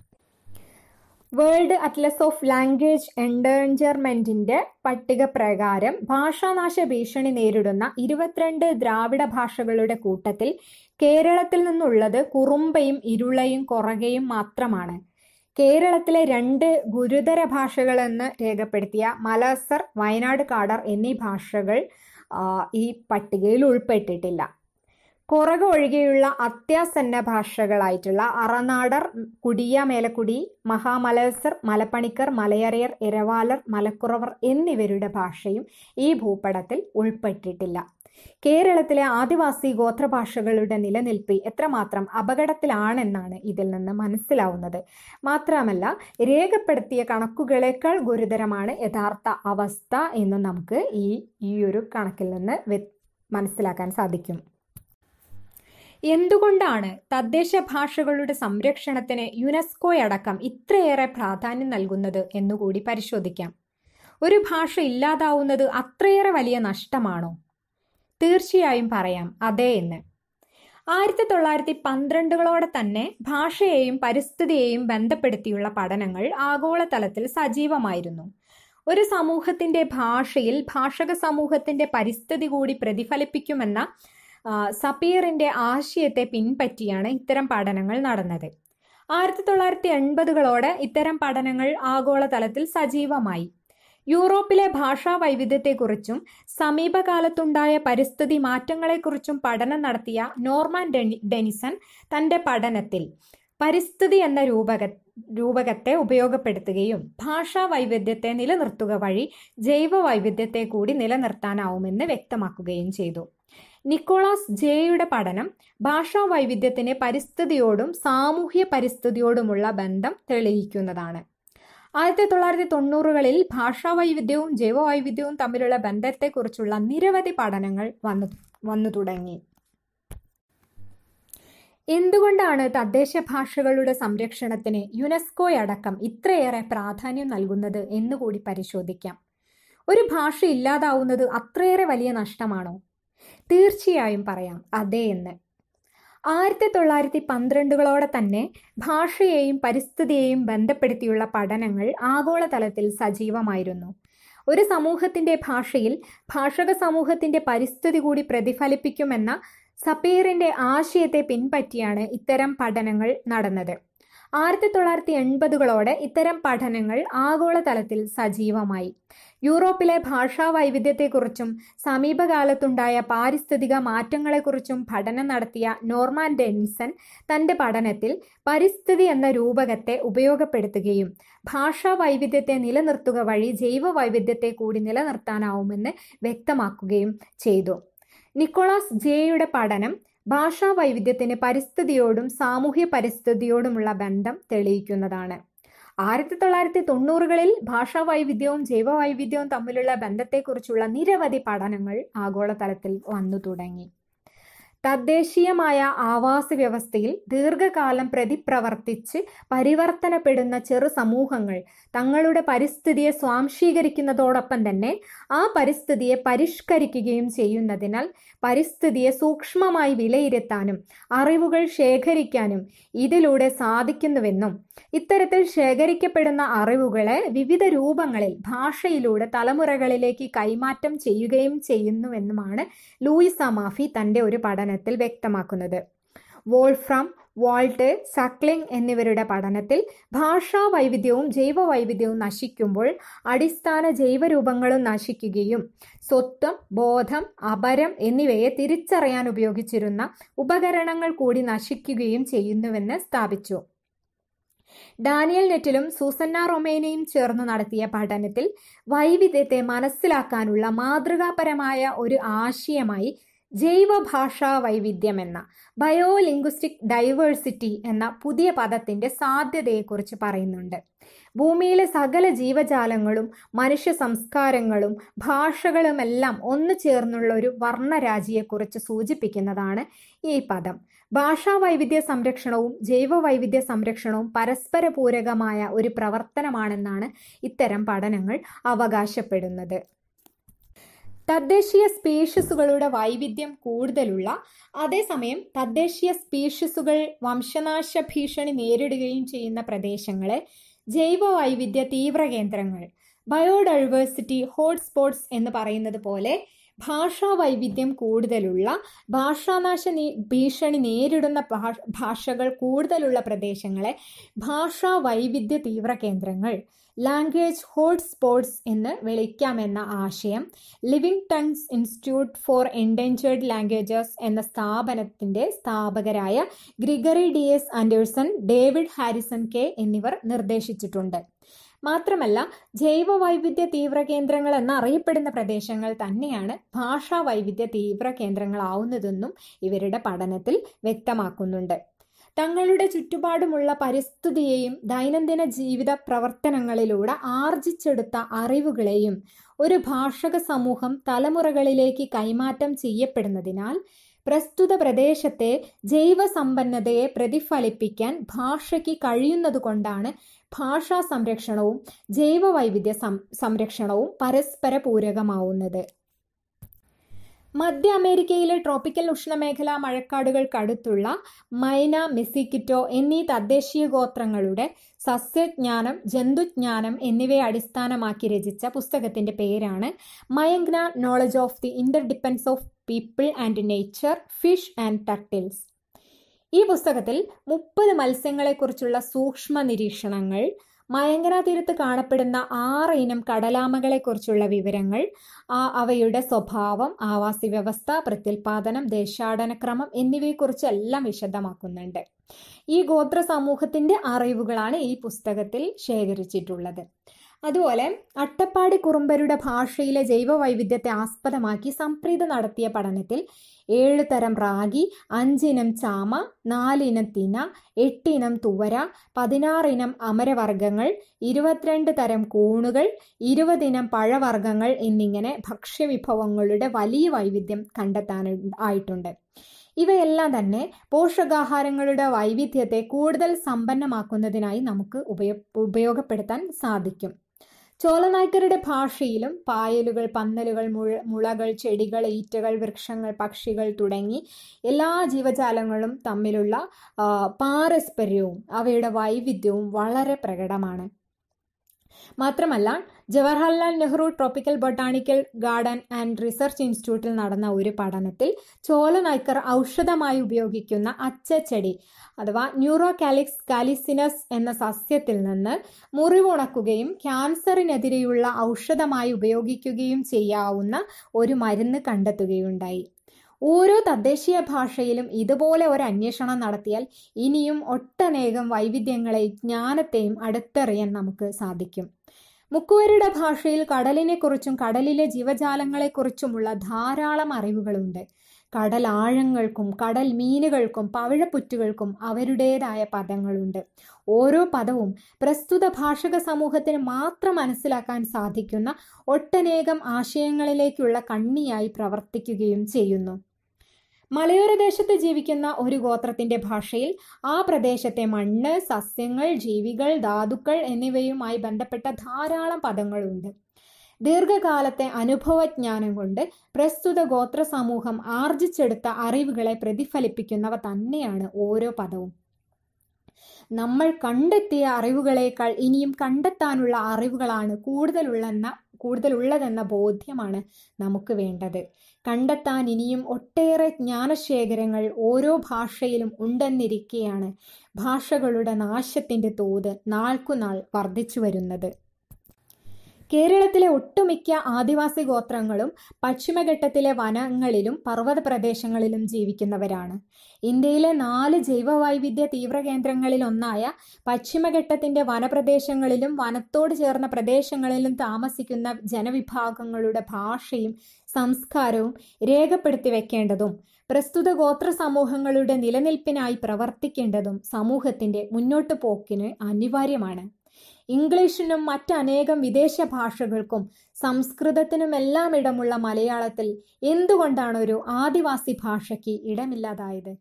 വേൾഡ് അറ്റ്ലസ് ഓഫ് ലാംഗ്വേജ് എൻഡേഞ്ചർമെന്റിന്റെ പട്ടിക പ്രകാരം ഭാഷാനാശ ഭീഷണി നേരിടുന്ന ഇരുപത്തിരണ്ട് ദ്രാവിഡ ഭാഷകളുടെ കൂട്ടത്തിൽ കേരളത്തിൽ നിന്നുള്ളത് കുറുമ്പയും ഇരുളയും കൊറകയും മാത്രമാണ് കേരളത്തിലെ രണ്ട് ഗുരുതര ഭാഷകളെന്ന് രേഖപ്പെടുത്തിയ മലസർ വയനാട് കാടർ എന്നീ ഭാഷകൾ ഈ പട്ടികയിൽ ഉൾപ്പെട്ടിട്ടില്ല കുറക ഒഴികെയുള്ള അത്യാസന്ന ഭാഷകളായിട്ടുള്ള അറനാടർ കുടിയ മേലക്കുടി മഹാമലസർ മലപ്പണിക്കർ മലയറയർ എരവാലർ മലക്കുറവർ എന്നിവരുടെ ഭാഷയും ഈ ഭൂപടത്തിൽ ഉൾപ്പെട്ടിട്ടില്ല കേരളത്തിലെ ആദിവാസി ഗോത്രഭാഷകളുടെ നിലനിൽപ്പ് എത്രമാത്രം അപകടത്തിലാണെന്നാണ് ഇതിൽ നിന്ന് മനസ്സിലാവുന്നത് മാത്രമല്ല രേഖപ്പെടുത്തിയ കണക്കുകളേക്കാൾ ഗുരുതരമാണ് യഥാർത്ഥ അവസ്ഥ എന്ന് നമുക്ക് ഈ ഈ ഒരു കണക്കിൽ നിന്ന് മനസ്സിലാക്കാൻ സാധിക്കും എന്തുകൊണ്ടാണ് തദ്ദേശ ഭാഷകളുടെ സംരക്ഷണത്തിന് യുനെസ്കോയടക്കം ഇത്രയേറെ പ്രാധാന്യം നൽകുന്നത് എന്നുകൂടി പരിശോധിക്കാം ഒരു ഭാഷ ഇല്ലാതാവുന്നത് അത്രയേറെ വലിയ നഷ്ടമാണോ തീർച്ചയായും പറയാം അതെ എന്ന് ആയിരത്തി തൊള്ളായിരത്തി പന്ത്രണ്ടുകളോടെ തന്നെ ഭാഷയെയും പരിസ്ഥിതിയെയും ബന്ധപ്പെടുത്തിയുള്ള പഠനങ്ങൾ ആഗോളതലത്തിൽ സജീവമായിരുന്നു ഒരു സമൂഹത്തിന്റെ ഭാഷയിൽ ഭാഷക സമൂഹത്തിന്റെ പരിസ്ഥിതി കൂടി പ്രതിഫലിപ്പിക്കുമെന്ന സപ്പീറിന്റെ ആശയത്തെ പിൻപറ്റിയാണ് ഇത്തരം പഠനങ്ങൾ നടന്നത് ആയിരത്തി തൊള്ളായിരത്തി എൺപതുകളോടെ ഇത്തരം പഠനങ്ങൾ ആഗോളതലത്തിൽ സജീവമായി യൂറോപ്പിലെ ഭാഷാ വൈവിധ്യത്തെക്കുറിച്ചും സമീപകാലത്തുണ്ടായ പരിസ്ഥിതി മാറ്റങ്ങളെക്കുറിച്ചും പഠനം നടത്തിയ നോർമാൻ ഡെനിസൺ തന്റെ പഠനത്തിൽ പരിസ്ഥിതി എന്ന രൂപക രൂപകത്തെ ഉപയോഗപ്പെടുത്തുകയും ഭാഷാ വൈവിധ്യത്തെ നിലനിർത്തുക വഴി ജൈവ വൈവിധ്യത്തെ കൂടി നിലനിർത്താനാവുമെന്ന് വ്യക്തമാക്കുകയും ചെയ്തു നിക്കോളാസ് ജെയുടെ പഠനം ഭാഷാ വൈവിധ്യത്തിന് പരിസ്ഥിതിയോടും സാമൂഹ്യ പരിസ്ഥിതിയോടുമുള്ള ബന്ധം തെളിയിക്കുന്നതാണ് ആയിരത്തി തൊള്ളായിരത്തി തൊണ്ണൂറുകളിൽ ഭാഷാ വൈവിധ്യവും ജൈവവൈവിധ്യവും തമ്മിലുള്ള ബന്ധത്തെക്കുറിച്ചുള്ള നിരവധി പഠനങ്ങൾ വന്നു വന്നു തുടങ്ങി എന്തുകൊണ്ടാണ് തദ്ദേശ ഭാഷകളുടെ സംരക്ഷണത്തിന് യുനെസ്കോയടക്കം ഇത്രയേറെ പ്രാധാന്യം നൽകുന്നത് എന്നുകൂടി പരിശോധിക്കാം ഒരു ഭാഷ ഇല്ലാതാവുന്നത് അത്രയേറെ വലിയ നഷ്ടമാണോ തീർച്ചയായും പറയാം അതെ എന്ന് ആയിരത്തി തൊള്ളായിരത്തി പന്ത്രണ്ടുകളോടെ തന്നെ ഭാഷയെയും പരിസ്ഥിതിയെയും ബന്ധപ്പെടുത്തിയുള്ള പഠനങ്ങൾ ആഗോളതലത്തിൽ സജീവമായിരുന്നു ഒരു സമൂഹത്തിന്റെ ഭാഷയിൽ ഭാഷക സമൂഹത്തിന്റെ പരിസ്ഥിതി കൂടി പ്രതിഫലിപ്പിക്കുമെന്ന സപ്പീറിന്റെ ആശയത്തെ പിൻപറ്റിയാണ് ഇത്തരം പഠനങ്ങൾ നടന്നത് ആയിരത്തി തൊള്ളായിരത്തി എൺപതുകളോടെ ഇത്തരം പഠനങ്ങൾ ആഗോളതലത്തിൽ സജീവമായി യൂറോപ്പിലെ ഭാഷാ വൈവിധ്യത്തെക്കുറിച്ചും സമീപകാലത്തുണ്ടായ പാരിസ്ഥിതിക മാറ്റങ്ങളെക്കുറിച്ചും പഠനം നടത്തിയ നോർമാൻ ഡെനിസൺ തന്റെ പഠനത്തിൽ പരിസ്ഥിതി എന്ന രൂപകത്തെ ഉപയോഗപ്പെടുത്തുകയും ഭാഷാ വൈവിധ്യത്തെ നിലനിർത്തുക വഴി ജൈവ വൈവിധ്യത്തെ കൂടി നിലനിർത്താനാവുമെന്ന് വ്യക്തമാക്കുകയും ചെയ്തു നിക്കോളാസ് ജെയുടെ പഠനം ഭാഷാ വൈവിധ്യത്തിന് പരിസ്ഥിതിയോടും സാമൂഹ്യ പരിസ്ഥിതിയോടുമുള്ള ബന്ധം തെളിയിക്കുന്നതാണ് ആയിരത്തി തൊള്ളായിരത്തി തൊണ്ണൂറുകളിൽ ഭാഷാ വൈവിധ്യവും ജൈവ വൈവിധ്യവും തമ്മിലുള്ള ബന്ധത്തെക്കുറിച്ചുള്ള നിരവധി പഠനങ്ങൾ ആഗോളതലത്തിൽ വന്നു തുടങ്ങി തദ്ദേശീയമായ ആവാസ വ്യവസ്ഥയിൽ ദീർഘകാലം പ്രതിപ്രവർത്തിച്ച് പരിവർത്തനപ്പെടുന്ന ചെറു സമൂഹങ്ങൾ തങ്ങളുടെ പരിസ്ഥിതിയെ സ്വാംശീകരിക്കുന്നതോടൊപ്പം തന്നെ ആ പരിസ്ഥിതിയെ പരിഷ്കരിക്കുകയും ചെയ്യുന്നതിനാൽ പരിസ്ഥിതിയെ സൂക്ഷ്മമായി വിലയിരുത്താനും അറിവുകൾ ശേഖരിക്കാനും ഇതിലൂടെ സാധിക്കുന്നുവെന്നും ഇത്തരത്തിൽ ശേഖരിക്കപ്പെടുന്ന അറിവുകളെ വിവിധ രൂപങ്ങളിൽ ഭാഷയിലൂടെ തലമുറകളിലേക്ക് കൈമാറ്റം ചെയ്യുകയും ചെയ്യുന്നുവെന്നുമാണ് ലൂയിസ് അമാഫി തന്റെ ഒരു പഠനത്തിൽ വ്യക്തമാക്കുന്നത് വോൾഫ്രം വാൾട്ട് സക്ലിംഗ് എന്നിവരുടെ പഠനത്തിൽ ഭാഷാ വൈവിധ്യവും ജൈവ വൈവിധ്യവും നശിക്കുമ്പോൾ അടിസ്ഥാന ജൈവരൂപങ്ങളും നശിക്കുകയും സ്വത്വം ബോധം അപരം എന്നിവയെ തിരിച്ചറിയാൻ ഉപയോഗിച്ചിരുന്ന ഉപകരണങ്ങൾ കൂടി നശിക്കുകയും ചെയ്യുന്നുവെന്ന് സ്ഥാപിച്ചു ഡാനിയൽ നെറ്റിലും സൂസന്ന റൊമേനയും ചേർന്ന് നടത്തിയ പഠനത്തിൽ വൈവിധ്യത്തെ മനസ്സിലാക്കാനുള്ള മാതൃകാപരമായ ഒരു ആശയമായി ജൈവ ഭാഷാ വൈവിധ്യം എന്ന ബയോ ലിംഗ്വിസ്റ്റിക് ഡൈവേഴ്സിറ്റി എന്ന പുതിയ പദത്തിന്റെ സാധ്യതയെക്കുറിച്ച് പറയുന്നുണ്ട് ഭൂമിയിലെ സകല ജീവജാലങ്ങളും മനുഷ്യ സംസ്കാരങ്ങളും ഭാഷകളുമെല്ലാം ഒന്നു ചേർന്നുള്ള ഒരു വർണ്ണരാജിയെക്കുറിച്ച് സൂചിപ്പിക്കുന്നതാണ് ഈ പദം ഭാഷാ വൈവിധ്യ സംരക്ഷണവും ജൈവ വൈവിധ്യ സംരക്ഷണവും പരസ്പര പൂരകമായ ഒരു പ്രവർത്തനമാണെന്നാണ് ഇത്തരം പഠനങ്ങൾ അവകാശപ്പെടുന്നത് തദ്ദേശീയ സ്പീഷീസുകളുടെ വൈവിധ്യം കൂടുതലുള്ള അതേസമയം തദ്ദേശീയ സ്പീഷീസുകൾ വംശനാശ ഭീഷണി നേരിടുകയും ചെയ്യുന്ന പ്രദേശങ്ങളെ ജൈവ വൈവിധ്യ തീവ്ര കേന്ദ്രങ്ങൾ ബയോഡൈവേഴ്സിറ്റി ഹോട്ട്സ്പോട്ട്സ് എന്ന് പറയുന്നത് പോലെ ഭാഷാ വൈവിധ്യം കൂടുതലുള്ള ഭാഷാനാശ ഭീഷണി നേരിടുന്ന ഭാഷകൾ കൂടുതലുള്ള പ്രദേശങ്ങളെ ഭാഷാ വൈവിധ്യ തീവ്ര കേന്ദ്രങ്ങൾ ലാംഗ്വേജ് ഹോട്ട്സ്പോട്ട്സ് എന്ന് വിളിക്കാമെന്ന ആശയം living tongues institute for endangered languages എന്ന സ്ഥാപനത്തിന്റെ സ്ഥാപകരായ Gregory D S Anderson David Harrison K എന്നിവർ നിർദ്ദേശിച്ചിട്ടുണ്ട് മാത്രമല്ല ജൈവ വൈവിധ്യ തീവ്ര കേന്ദ്രങ്ങൾ എന്നറിയപ്പെടുന്ന പ്രദേശങ്ങൾ തന്നെയാണ് ഭാഷാ വൈവിധ്യ തീവ്ര കേന്ദ്രങ്ങളാവുന്നതെന്നും ഇവരുടെ പഠനത്തിൽ വ്യക്തമാക്കുന്നുണ്ട് തങ്ങളുടെ ചുറ്റുപാടുമുള്ള പരിസ്ഥിതിയെയും ദൈനംദിന ജീവിത പ്രവർത്തനങ്ങളിലൂടെ ആർജിച്ചെടുത്ത അറിവുകളെയും ഒരു ഭാഷക സമൂഹം തലമുറകളിലേക്ക് കൈമാറ്റം ചെയ്യപ്പെടുന്നതിനാൽ പ്രസ്തുത പ്രദേശത്തെ ജൈവ സമ്പന്നതയെ പ്രതിഫലിപ്പിക്കാൻ ഭാഷയ്ക്ക് കഴിയുന്നതുകൊണ്ടാണ് ഭാഷാ സംരക്ഷണവും ജൈവ വൈവിധ്യ സംരക്ഷണവും പരസ്പര പൂരകമാവുന്നത് മധ്യ അമേരിക്കയിലെ ട്രോപ്പിക്കൽ ഉഷ്ണമേഖലാ മഴക്കാടുകൾക്കടുത്തുള്ള മൈന മെസ്സിക്കിറ്റോ എന്നീ തദ്ദേശീയ ഗോത്രങ്ങളുടെ സസ്യജ്ഞാനം ജന്തുജ്ഞാനം എന്നിവയെ അടിസ്ഥാനമാക്കി രചിച്ച പുസ്തകത്തിന്റെ പേരാണ് മയങ്ന knowledge of the interdependence of people and nature fish and turtles ഈ പുസ്തകത്തിൽ മുപ്പത് മത്സ്യങ്ങളെക്കുറിച്ചുള്ള സൂക്ഷ്മ നിരീക്ഷണങ്ങൾ മയങ്കര തീരത്ത് കാണപ്പെടുന്ന ആറ് ഇനം കടലാമകളെക്കുറിച്ചുള്ള വിവരങ്ങൾ ആ അവയുടെ സ്വഭാവം ആവാസ വ്യവസ്ഥ പ്രത്യുൽപാദനം ദേശാടനക്രമം എന്നിവയെക്കുറിച്ചെല്ലാം വിശദമാക്കുന്നുണ്ട് ഈ ഗോത്ര സമൂഹത്തിന്റെ അറിവുകളാണ് ഈ പുസ്തകത്തിൽ ശേഖരിച്ചിട്ടുള്ളത് അതുപോലെ അട്ടപ്പാടി കുറുമ്പരുടെ ഭാഷയിലെ ജൈവ വൈവിധ്യത്തെ ആസ്പദമാക്കി സംപ്രീത നടത്തിയ പഠനത്തിൽ ഏഴ് തരം റാഗി അഞ്ചിനം ചാമ നാലിനം തിന എട്ടിനം തുവര പതിനാറിനം അമരവർഗ്ഗങ്ങൾ ഇരുപത്തിരണ്ട് തരം കൂണുകൾ ഇരുപതിനം പഴവർഗ്ഗങ്ങൾ എന്നിങ്ങനെ ഭക്ഷ്യവിഭവങ്ങളുടെ വലിയ വൈവിധ്യം കണ്ടെത്താൻ ആയിട്ടുണ്ട് ഇവയെല്ലാം തന്നെ പോഷകാഹാരങ്ങളുടെ വൈവിധ്യത്തെ കൂടുതൽ സമ്പന്നമാക്കുന്നതിനായി നമുക്ക് ഉപയോ ഉപയോഗപ്പെടുത്താൻ സാധിക്കും ചോളനായ്ക്കരുടെ ഭാഷയിലും പായലുകൾ പന്നലുകൾ മുഴ മുളകൾ ചെടികൾ ഈറ്റകൾ വൃക്ഷങ്ങൾ പക്ഷികൾ തുടങ്ങി എല്ലാ ജീവജാലങ്ങളും തമ്മിലുള്ള പാരസ്പര്യവും അവയുടെ വൈവിധ്യവും വളരെ പ്രകടമാണ് മാത്രമല്ല Jawaharlal Nehru tropical botanical garden and research ഇൻസ്റ്റിറ്റ്യൂട്ടിൽ നടന്ന ഒരു പഠനത്തിൽ ചോലനായ്ക്കർ ഔഷധമായി ഉപയോഗിക്കുന്ന അച്ചച്ചെടി അഥവാ ന്യൂറോകാലിക്സ് കാലിസിനസ് എന്ന സസ്യത്തിൽ നിന്ന് മുറിവുണക്കുകയും ക്യാൻസറിനെതിരെയുള്ള ഔഷധമായി ഉപയോഗിക്കുകയും ചെയ്യാവുന്ന ഒരു മരുന്ന് കണ്ടെത്തുകയുണ്ടായി ഓരോ തദ്ദേശീയ ഭാഷയിലും ഇതുപോലെ ഒരു അന്വേഷണം നടത്തിയാൽ ഇനിയും ഒട്ടനേകം വൈവിധ്യങ്ങളെ ജ്ഞാനത്തെയും അടുത്തറിയാൻ നമുക്ക് സാധിക്കും മുക്കുവരുടെ ഭാഷയിൽ കടലിനെക്കുറിച്ചും കടലിലെ ജീവജാലങ്ങളെക്കുറിച്ചുമുള്ള ധാരാളം അറിവുകളുണ്ട് കടൽ ആഴങ്ങൾക്കും കടൽ മീനുകൾക്കും പവിഴപ്പുറ്റുകൾക്കും അവരുടേതായ പദങ്ങളുണ്ട് ഓരോ പദവും പ്രസ്തുത ഭാഷക സമൂഹത്തിന് മാത്രം മനസ്സിലാക്കാൻ സാധിക്കുന്ന ഒട്ടനേകം ആശയങ്ങളിലേക്കുള്ള കണ്ണിയായി പ്രവർത്തിക്കുകയും ചെയ്യുന്നു മലയോര ദേശത്ത് ജീവിക്കുന്ന ഒരു ഗോത്രത്തിന്റെ ഭാഷയിൽ ആ പ്രദേശത്തെ മണ്ണ് സസ്യങ്ങൾ ജീവികൾ ധാതുക്കൾ എന്നിവയുമായി ബന്ധപ്പെട്ട ധാരാളം പദങ്ങളുണ്ട് ദീർഘകാലത്തെ അനുഭവജ്ഞാനം കൊണ്ട് പ്രസ്തുത ഗോത്ര സമൂഹം ആർജിച്ചെടുത്ത അറിവുകളെ പ്രതിഫലിപ്പിക്കുന്നവ തന്നെയാണ് ഓരോ പദവും നമ്മൾ കണ്ടെത്തിയ അറിവുകളേക്കാൾ ഇനിയും കണ്ടെത്താനുള്ള അറിവുകളാണ് കൂടുതലുള്ളെന്ന കൂടുതലുള്ളതെന്ന ബോധ്യമാണ് നമുക്ക് വേണ്ടത് കണ്ടെത്താൻ ഇനിയും ഒട്ടേറെ ജ്ഞാനശേഖരങ്ങൾ ഓരോ ഭാഷയിലും ഉണ്ടെന്നിരിക്കെയാണ് ഭാഷകളുടെ നാശത്തിന്റെ തോത് നാൾക്കുനാൾ വർദ്ധിച്ചു വരുന്നത് കേരളത്തിലെ ഒട്ടുമിക്ക ആദിവാസി ഗോത്രങ്ങളും പശ്ചിമഘട്ടത്തിലെ വനങ്ങളിലും പർവ്വത പ്രദേശങ്ങളിലും ജീവിക്കുന്നവരാണ് ഇന്ത്യയിലെ നാല് ജൈവവൈവിധ്യ തീവ്രകേന്ദ്രങ്ങളിൽ ഒന്നായ പശ്ചിമഘട്ടത്തിന്റെ വനപ്രദേശങ്ങളിലും വനത്തോട് ചേർന്ന പ്രദേശങ്ങളിലും താമസിക്കുന്ന ജനവിഭാഗങ്ങളുടെ ഭാഷയും സംസ്കാരവും രേഖപ്പെടുത്തി വെക്കേണ്ടതും പ്രസ്തുത ഗോത്ര സമൂഹങ്ങളുടെ നിലനിൽപ്പിനായി പ്രവർത്തിക്കേണ്ടതും സമൂഹത്തിന്റെ മുന്നോട്ടു പോക്കിന് അനിവാര്യമാണ് ഇംഗ്ലീഷിനും മറ്റനേകം വിദേശ ഭാഷകൾക്കും സംസ്കൃതത്തിനുമെല്ലാം ഇടമുള്ള മലയാളത്തിൽ എന്തുകൊണ്ടാണ് ഒരു ആദിവാസി ഭാഷയ്ക്ക് ഇടമില്ലാതായത്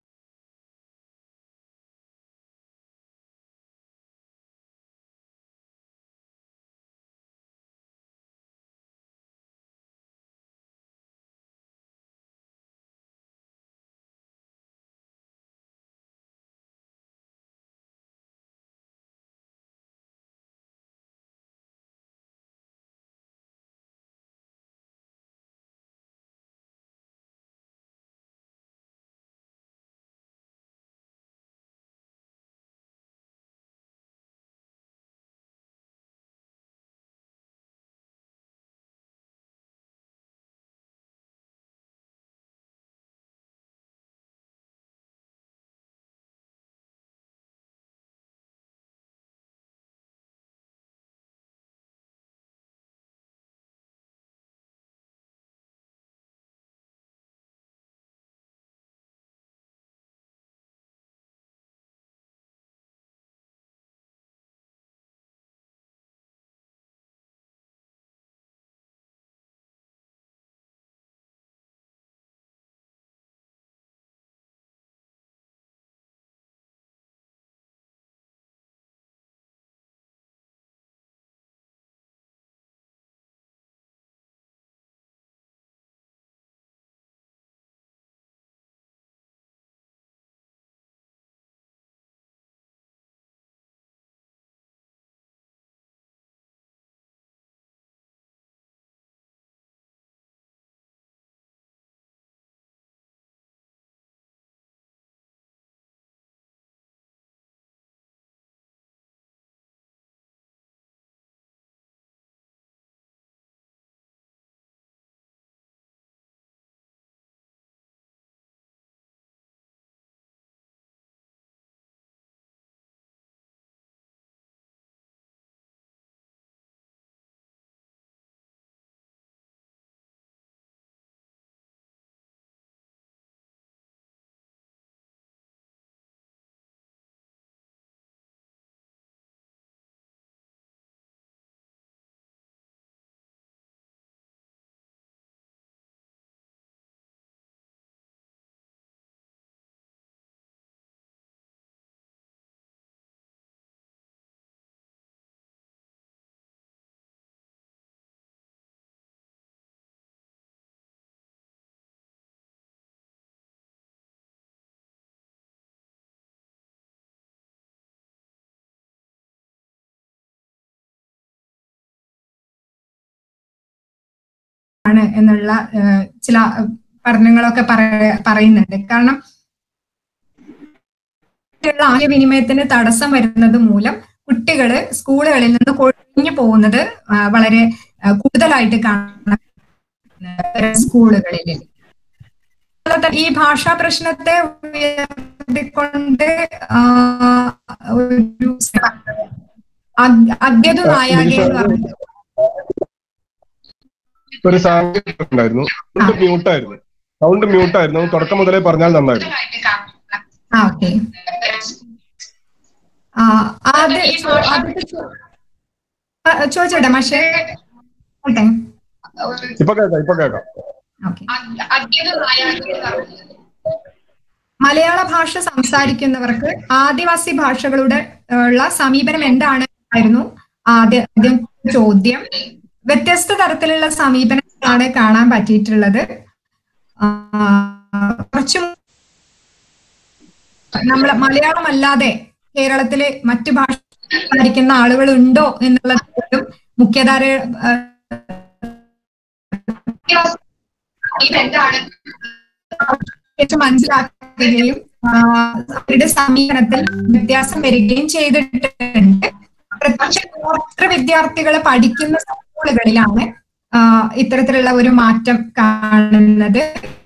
ആണ് എന്നുള്ള ഏഹ്, ചില ഏഹ്, പഠനങ്ങളൊക്കെ പറ- പറയുന്നുണ്ട് കാരണം കുട്ടികളുടെ ആശയവിനിമയത്തിന് തടസ്സം വരുന്നത് മൂലം കുട്ടികള് സ്കൂളുകളിൽ നിന്ന് കൊഴിഞ്ഞു പോകുന്നത് ആ, വളരെ ആ, കൂടുതലായിട്ട് കാണാൻ പറ്റുന്നുണ്ട് സ്കൂളുകളിൽ അതുപോലെ ഈ ഭാഷാ പ്രശ്നത്തെ ഉയർത്തിക്കൊണ്ട് ആ, ഒരു അഗ്- അദ്യതു നായാഗി എന്ന് പറഞ്ഞ ഒരു സാങ്കേതിക ഉണ്ടായിരുന്നു സൗണ്ട് മ്യൂട്ടായിരുന്നു സൗണ്ട് മ്യൂട്ടായിരുന്നു തുടക്കം മുതലേ പറഞ്ഞാൽ നന്നായിരുന്നു ആ ഓക്കെ ആ ആദ്യ ആദ്യത്തെ ചോ- ആ, ചോദിച്ചോട്ടെ പക്ഷേ ഓട്ടെ ഇപ്പൊ കേൾക്കാം ഇപ്പൊ കേൾക്കാം ഓക്കെ മലയാള ഭാഷ സംസാരിക്കുന്നവർക്ക് ആദിവാസി ഭാഷകളുടെ ഏഹ്, ഉള്ള സമീപനം എന്താണ് ആയിരുന്നു ആദ്യ ആദ്യം ചോദ്യം വ്യത്യസ്ത തരത്തിലുള്ള സമീപനങ്ങളാണ് കാണാൻ പറ്റിയിട്ടുള്ളത് ആ, കുറച്ച് നമ്മൾ മലയാളം അല്ലാതെ കേരളത്തിലെ മറ്റു ഭാഷ സംസാരിക്കുന്ന ആളുകൾ ഉണ്ടോ എന്നുള്ളത് പോലും മുഖ്യധാര ഏഹ്, ഏറ്റവും മനസ്സിലാക്കുകയും ആ, അവരുടെ സമീപനത്തിൽ വ്യത്യാസം വരികയും ചെയ്തിട്ടുണ്ട് പ്രത്യേകിച്ച് ഗോത്ര വിദ്യാർത്ഥികൾ പഠിക്കുന്ന സമയത്ത് സ്കൂളുകളിലാണ് ആ, ഇത്തരത്തിലുള്ള ഒരു മാറ്റം കാണുന്നത്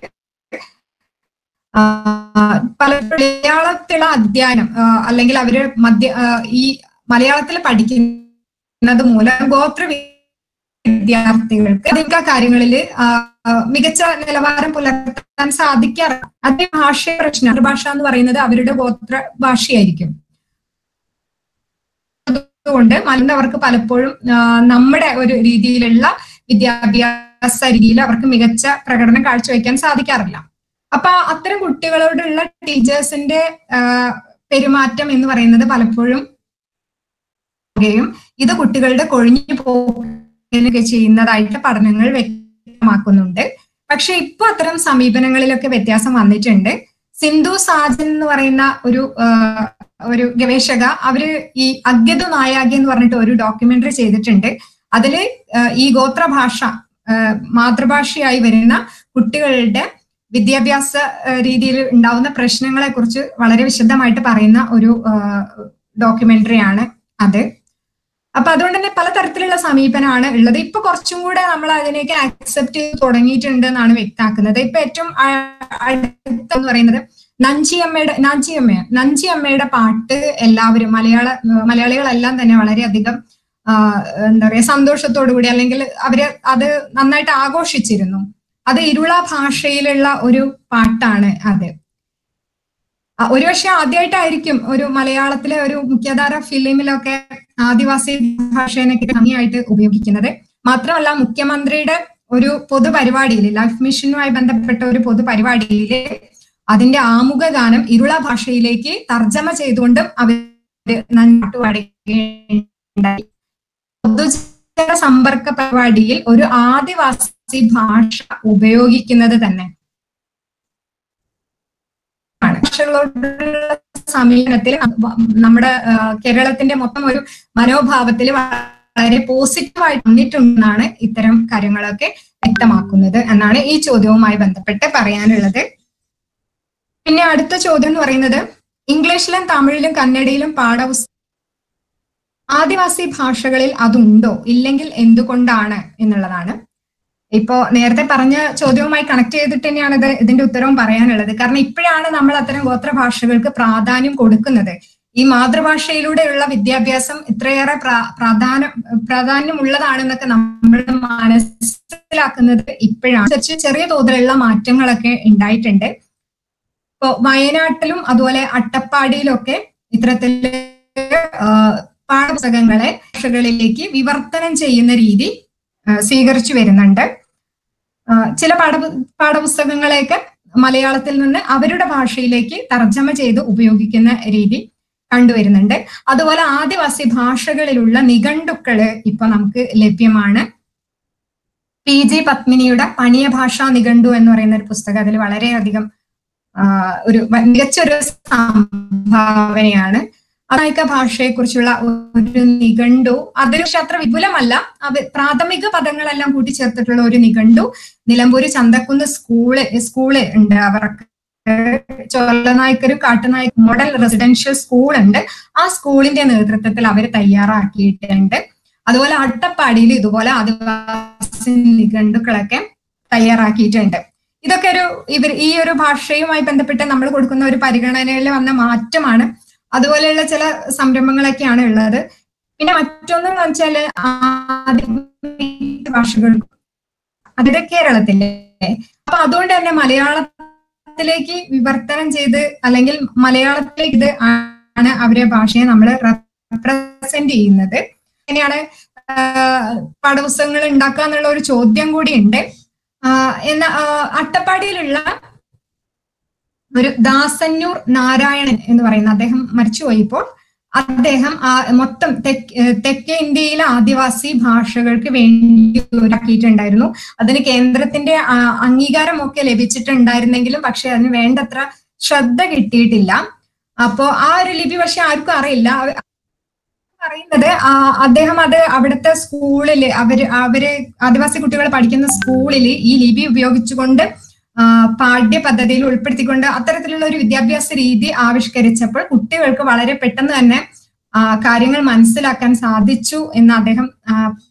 ആ, പലപ്പോഴും മലയാളത്തിലുള്ള അധ്യയനം ആ, അല്ലെങ്കിൽ അവര് മധ്യ ആ, ഈ മലയാളത്തിൽ പഠിക്കുന്നത് മൂലം ഗോത്ര വിദ്യാർത്ഥികൾക്ക് അധിക കാര്യങ്ങളിൽ മികച്ച നിലവാരം പുലർത്താൻ സാധിക്കാറില്ല അതേ ഭാഷ പ്രശ്നം മാതൃഭാഷ എന്ന് പറയുന്നത് അവരുടെ ഗോത്ര ഭാഷയായിരിക്കും അതുകൊണ്ട് മലർന്നവർക്ക് പലപ്പോഴും ആ, നമ്മുടെ ഒരു രീതിയിലുള്ള വിദ്യാഭ്യാസ രീതിയിൽ അവർക്ക് മികച്ച പ്രകടനം കാഴ്ചവെക്കാൻ സാധിക്കാറില്ല അപ്പൊ അത്തരം കുട്ടികളോടുള്ള ടീച്ചേഴ്സിന്റെ ആ, പെരുമാറ്റം എന്ന് പറയുന്നത് പലപ്പോഴും യും ഇത് കുട്ടികളുടെ കൊഴിഞ്ഞു പോകുകയൊക്കെ ചെയ്യുന്നതായിട്ട് പഠനങ്ങൾ വ്യക്തമാക്കുന്നുണ്ട് പക്ഷെ ഇപ്പൊ അത്തരം സമീപനങ്ങളിലൊക്കെ വ്യത്യാസം വന്നിട്ടുണ്ട് സിന്ധു സാജൻ എന്ന് പറയുന്ന ഒരു ആ, ഒരു ഗവേഷക അവര് ഈ അഗ്യതു നായാഗി എന്ന് പറഞ്ഞിട്ട് ഒരു ഡോക്യുമെന്ററി ചെയ്തിട്ടുണ്ട് അതില് ആ, ഈ ഗോത്രഭാഷ ആ, മാതൃഭാഷയായി വരുന്ന കുട്ടികളുടെ വിദ്യാഭ്യാസ ആ, രീതിയിൽ ഉണ്ടാവുന്ന പ്രശ്നങ്ങളെ കുറിച്ച് വളരെ വിശദമായിട്ട് പറയുന്ന ഒരു ഡോക്യുമെന്ററിയാണ് അത് അപ്പൊ അതുകൊണ്ട് തന്നെ പലതരത്തിലുള്ള സമീപനമാണ് ഉള്ളത് ഇപ്പൊ കുറച്ചും കൂടെ നമ്മൾ അതിനേക്ക് ആക്സെപ്റ്റ് ചെയ്ത് തുടങ്ങിയിട്ടുണ്ട് എന്നാണ് വ്യക്തമാക്കുന്നത് ഇപ്പൊ ഏറ്റവും ആ- അടുത്തെന്ന് പറയുന്നത് നഞ്ചിയമ്മയുടെ നഞ്ചിയമ്മ നഞ്ചിയമ്മയുടെ പാട്ട് എല്ലാവരും മലയാള മലയാളികളെല്ലാം തന്നെ വളരെയധികം ആ, എന്താ പറയാ സന്തോഷത്തോടു കൂടി അല്ലെങ്കിൽ അവര് അത് നന്നായിട്ട് ആഘോഷിച്ചിരുന്നു അത് ഇരുള ഭാഷയിലുള്ള ഒരു പാട്ടാണ് അത് ആ, ഒരുപക്ഷെ ആദ്യമായിട്ടായിരിക്കും ഒരു മലയാളത്തിലെ ഒരു മുഖ്യധാര ഫിലിമിലൊക്കെ ആദിവാസി ഭാഷേനെ ഭംഗിയായിട്ട് ഉപയോഗിക്കുന്നത് മാത്രമല്ല മുഖ്യമന്ത്രിയുടെ ഒരു പൊതുപരിപാടിയിൽ ലൈഫ് മിഷനുമായി ബന്ധപ്പെട്ട ഒരു പൊതുപരിപാടിയിൽ അതിന്റെ ആമുഖ ഗാനം ഇരുള ഭാഷയിലേക്ക് തർജ്ജമ ചെയ്തുകൊണ്ടും അവര് പാട്ടുപാടുകയുണ്ടായി പൊതുജന സമ്പർക്ക പരിപാടിയിൽ ഒരു ആദിവാസി ഭാഷ ഉപയോഗിക്കുന്നത് തന്നെ ആണ്. ഭാഷകളോടുള്ള സമീപനത്തിൽ നമ്മുടെ ആ, കേരളത്തിന്റെ മൊത്തം ഒരു മനോഭാവത്തിൽ വളരെ പോസിറ്റീവായിട്ട് വന്നിട്ടുണ്ടെന്നാണ് ഇത്തരം കാര്യങ്ങളൊക്കെ വ്യക്തമാക്കുന്നത് എന്നാണ് ഈ ചോദ്യവുമായി ബന്ധപ്പെട്ട് പറയാനുള്ളത് പിന്നെ അടുത്ത ചോദ്യം എന്ന് പറയുന്നത് ഇംഗ്ലീഷിലും തമിഴിലും കന്നഡയിലും പാഠപുസ്തകം ആദിവാസി ഭാഷകളിൽ അതുണ്ടോ ഇല്ലെങ്കിൽ എന്തുകൊണ്ടാണ് എന്നുള്ളതാണ് ഇപ്പോ നേരത്തെ പറഞ്ഞ ചോദ്യവുമായി കണക്ട് ചെയ്തിട്ട് തന്നെയാണ് ഇത് ഇതിന്റെ ഉത്തരവും പറയാനുള്ളത് കാരണം ഇപ്പോഴാണ് നമ്മൾ അത്തരം ഗോത്ര ഭാഷകൾക്ക് പ്രാധാന്യം കൊടുക്കുന്നത് ഈ മാതൃഭാഷയിലൂടെയുള്ള വിദ്യാഭ്യാസം ഇത്രയേറെ പ്രാ- പ്രാധാന്യം പ്രാധാന്യമുള്ളതാണെന്നൊക്കെ നമ്മൾ മനസ്സിലാക്കുന്നത് ഇപ്പോഴാണ് കുറച്ച് ചെറിയ തോതിലുള്ള മാറ്റങ്ങളൊക്കെ ഉണ്ടായിട്ടുണ്ട് ഇപ്പോ വയനാട്ടിലും അതുപോലെ അട്ടപ്പാടിയിലൊക്കെ ഇത്തരത്തില് ആ, പാഠപുസ്തകങ്ങളെ ഭാഷകളിലേക്ക് വിവർത്തനം ചെയ്യുന്ന രീതി ആ, സ്വീകരിച്ചു വരുന്നുണ്ട് ആ, ചില പാഠ പാഠപുസ്തകങ്ങളെയൊക്കെ മലയാളത്തിൽ നിന്ന് അവരുടെ ഭാഷയിലേക്ക് തർജ്ജമ ചെയ്ത് ഉപയോഗിക്കുന്ന രീതി കണ്ടുവരുന്നുണ്ട് അതുപോലെ ആദിവാസി ഭാഷകളിലുള്ള നിഘണ്ടുക്കള് ഇപ്പൊ നമുക്ക് ലഭ്യമാണ് പി ജി പത്മിനിയുടെ പണിയ ഭാഷാ നിഘണ്ടു എന്ന് പറയുന്ന ഒരു പുസ്തകം അതിൽ വളരെയധികം ആ, ഒരു വ- മികച്ചൊരു സംഭാവനയാണ് അനായിക ഭാഷയെ കുറിച്ചുള്ള ഒരു നിഘണ്ടു അതൊരു പക്ഷെ അത്ര വിപുലമല്ല അവ പ്രാഥമിക പദങ്ങളെല്ലാം കൂട്ടിച്ചേർത്തിട്ടുള്ള ഒരു നിഘണ്ടു നിലമ്പൂര് ചന്തക്കുന്ന് സ്കൂള് സ്കൂള് ഉണ്ട് അവർക്ക് ചോലനായ്ക്കൊരു കാട്ടുനായ്ക്ക് മോഡൽ റെസിഡൻഷ്യൽ സ്കൂൾ ഉണ്ട് ആ സ്കൂളിന്റെ നേതൃത്വത്തിൽ അവർ തയ്യാറാക്കിയിട്ടുണ്ട് അതുപോലെ അട്ടപ്പാടിയിൽ ഇതുപോലെ ആദിവാസി നിഘണ്ടുക്കളൊക്കെ തയ്യാറാക്കിയിട്ടുണ്ട് ഇതൊക്കെ ഒരു ഇവർ ഈ ഒരു ഭാഷയുമായി ബന്ധപ്പെട്ട് നമ്മൾ കൊടുക്കുന്ന ഒരു പരിഗണനയിൽ വന്ന മാറ്റമാണ് അതുപോലെയുള്ള ചില സംരംഭങ്ങളൊക്കെയാണ് ഉള്ളത് പിന്നെ മറ്റൊന്ന് വെച്ചാല് ആദിവാസി ഭാഷകൾ അതായത് കേരളത്തിലെ അപ്പൊ അതുകൊണ്ട് തന്നെ മലയാളത്തിലേക്ക് വിവർത്തനം ചെയ്ത് അല്ലെങ്കിൽ മലയാളത്തിലേക്ക് ഇത് ആണ് അവരെ ഭാഷയെ നമ്മൾ റെപ്രസെന്റ് ചെയ്യുന്നത് എങ്ങനെയാണ് ആഹ് പാഠപുസ്തകങ്ങൾ ഉണ്ടാക്കുക എന്നുള്ള ഒരു ചോദ്യം കൂടി ഉണ്ട് എന്ന അട്ടപ്പാടിയിലുള്ള ഒരു ദാസന്നൂർ നാരായണൻ എന്ന് പറയുന്ന അദ്ദേഹം മരിച്ചുപോയി ഇപ്പോൾ അദ്ദേഹം ആ മൊത്തം തെക്ക് തെക്കേ ഇന്ത്യയിലെ ആദിവാസി ഭാഷകൾക്ക് വേണ്ടി ഉണ്ടാക്കിയിട്ടുണ്ടായിരുന്നു അതിന് കേന്ദ്രത്തിന്റെ ആ, അംഗീകാരമൊക്കെ ലഭിച്ചിട്ടുണ്ടായിരുന്നെങ്കിലും പക്ഷെ അതിന് വേണ്ടത്ര ശ്രദ്ധ കിട്ടിയിട്ടില്ല അപ്പോ ആ ഒരു ലിപി പക്ഷെ ആർക്കും അറിയില്ല അവ- പറയുന്നത് ആ, അദ്ദേഹം അത് അവിടുത്തെ സ്കൂളില് അവര് അവര് ആദിവാസി കുട്ടികൾ പഠിക്കുന്ന സ്കൂളിൽ ഈ ലിപി ഉപയോഗിച്ചുകൊണ്ട് ആ, പാഠ്യ പദ്ധതിയിൽ ഉൾപ്പെടുത്തിക്കൊണ്ട് അത്തരത്തിലുള്ള ഒരു വിദ്യാഭ്യാസ രീതി ആവിഷ്കരിച്ചപ്പോൾ കുട്ടികൾക്ക് വളരെ പെട്ടെന്ന് തന്നെ ആ, കാര്യങ്ങൾ മനസ്സിലാക്കാൻ സാധിച്ചു എന്ന് അദ്ദേഹം ആ,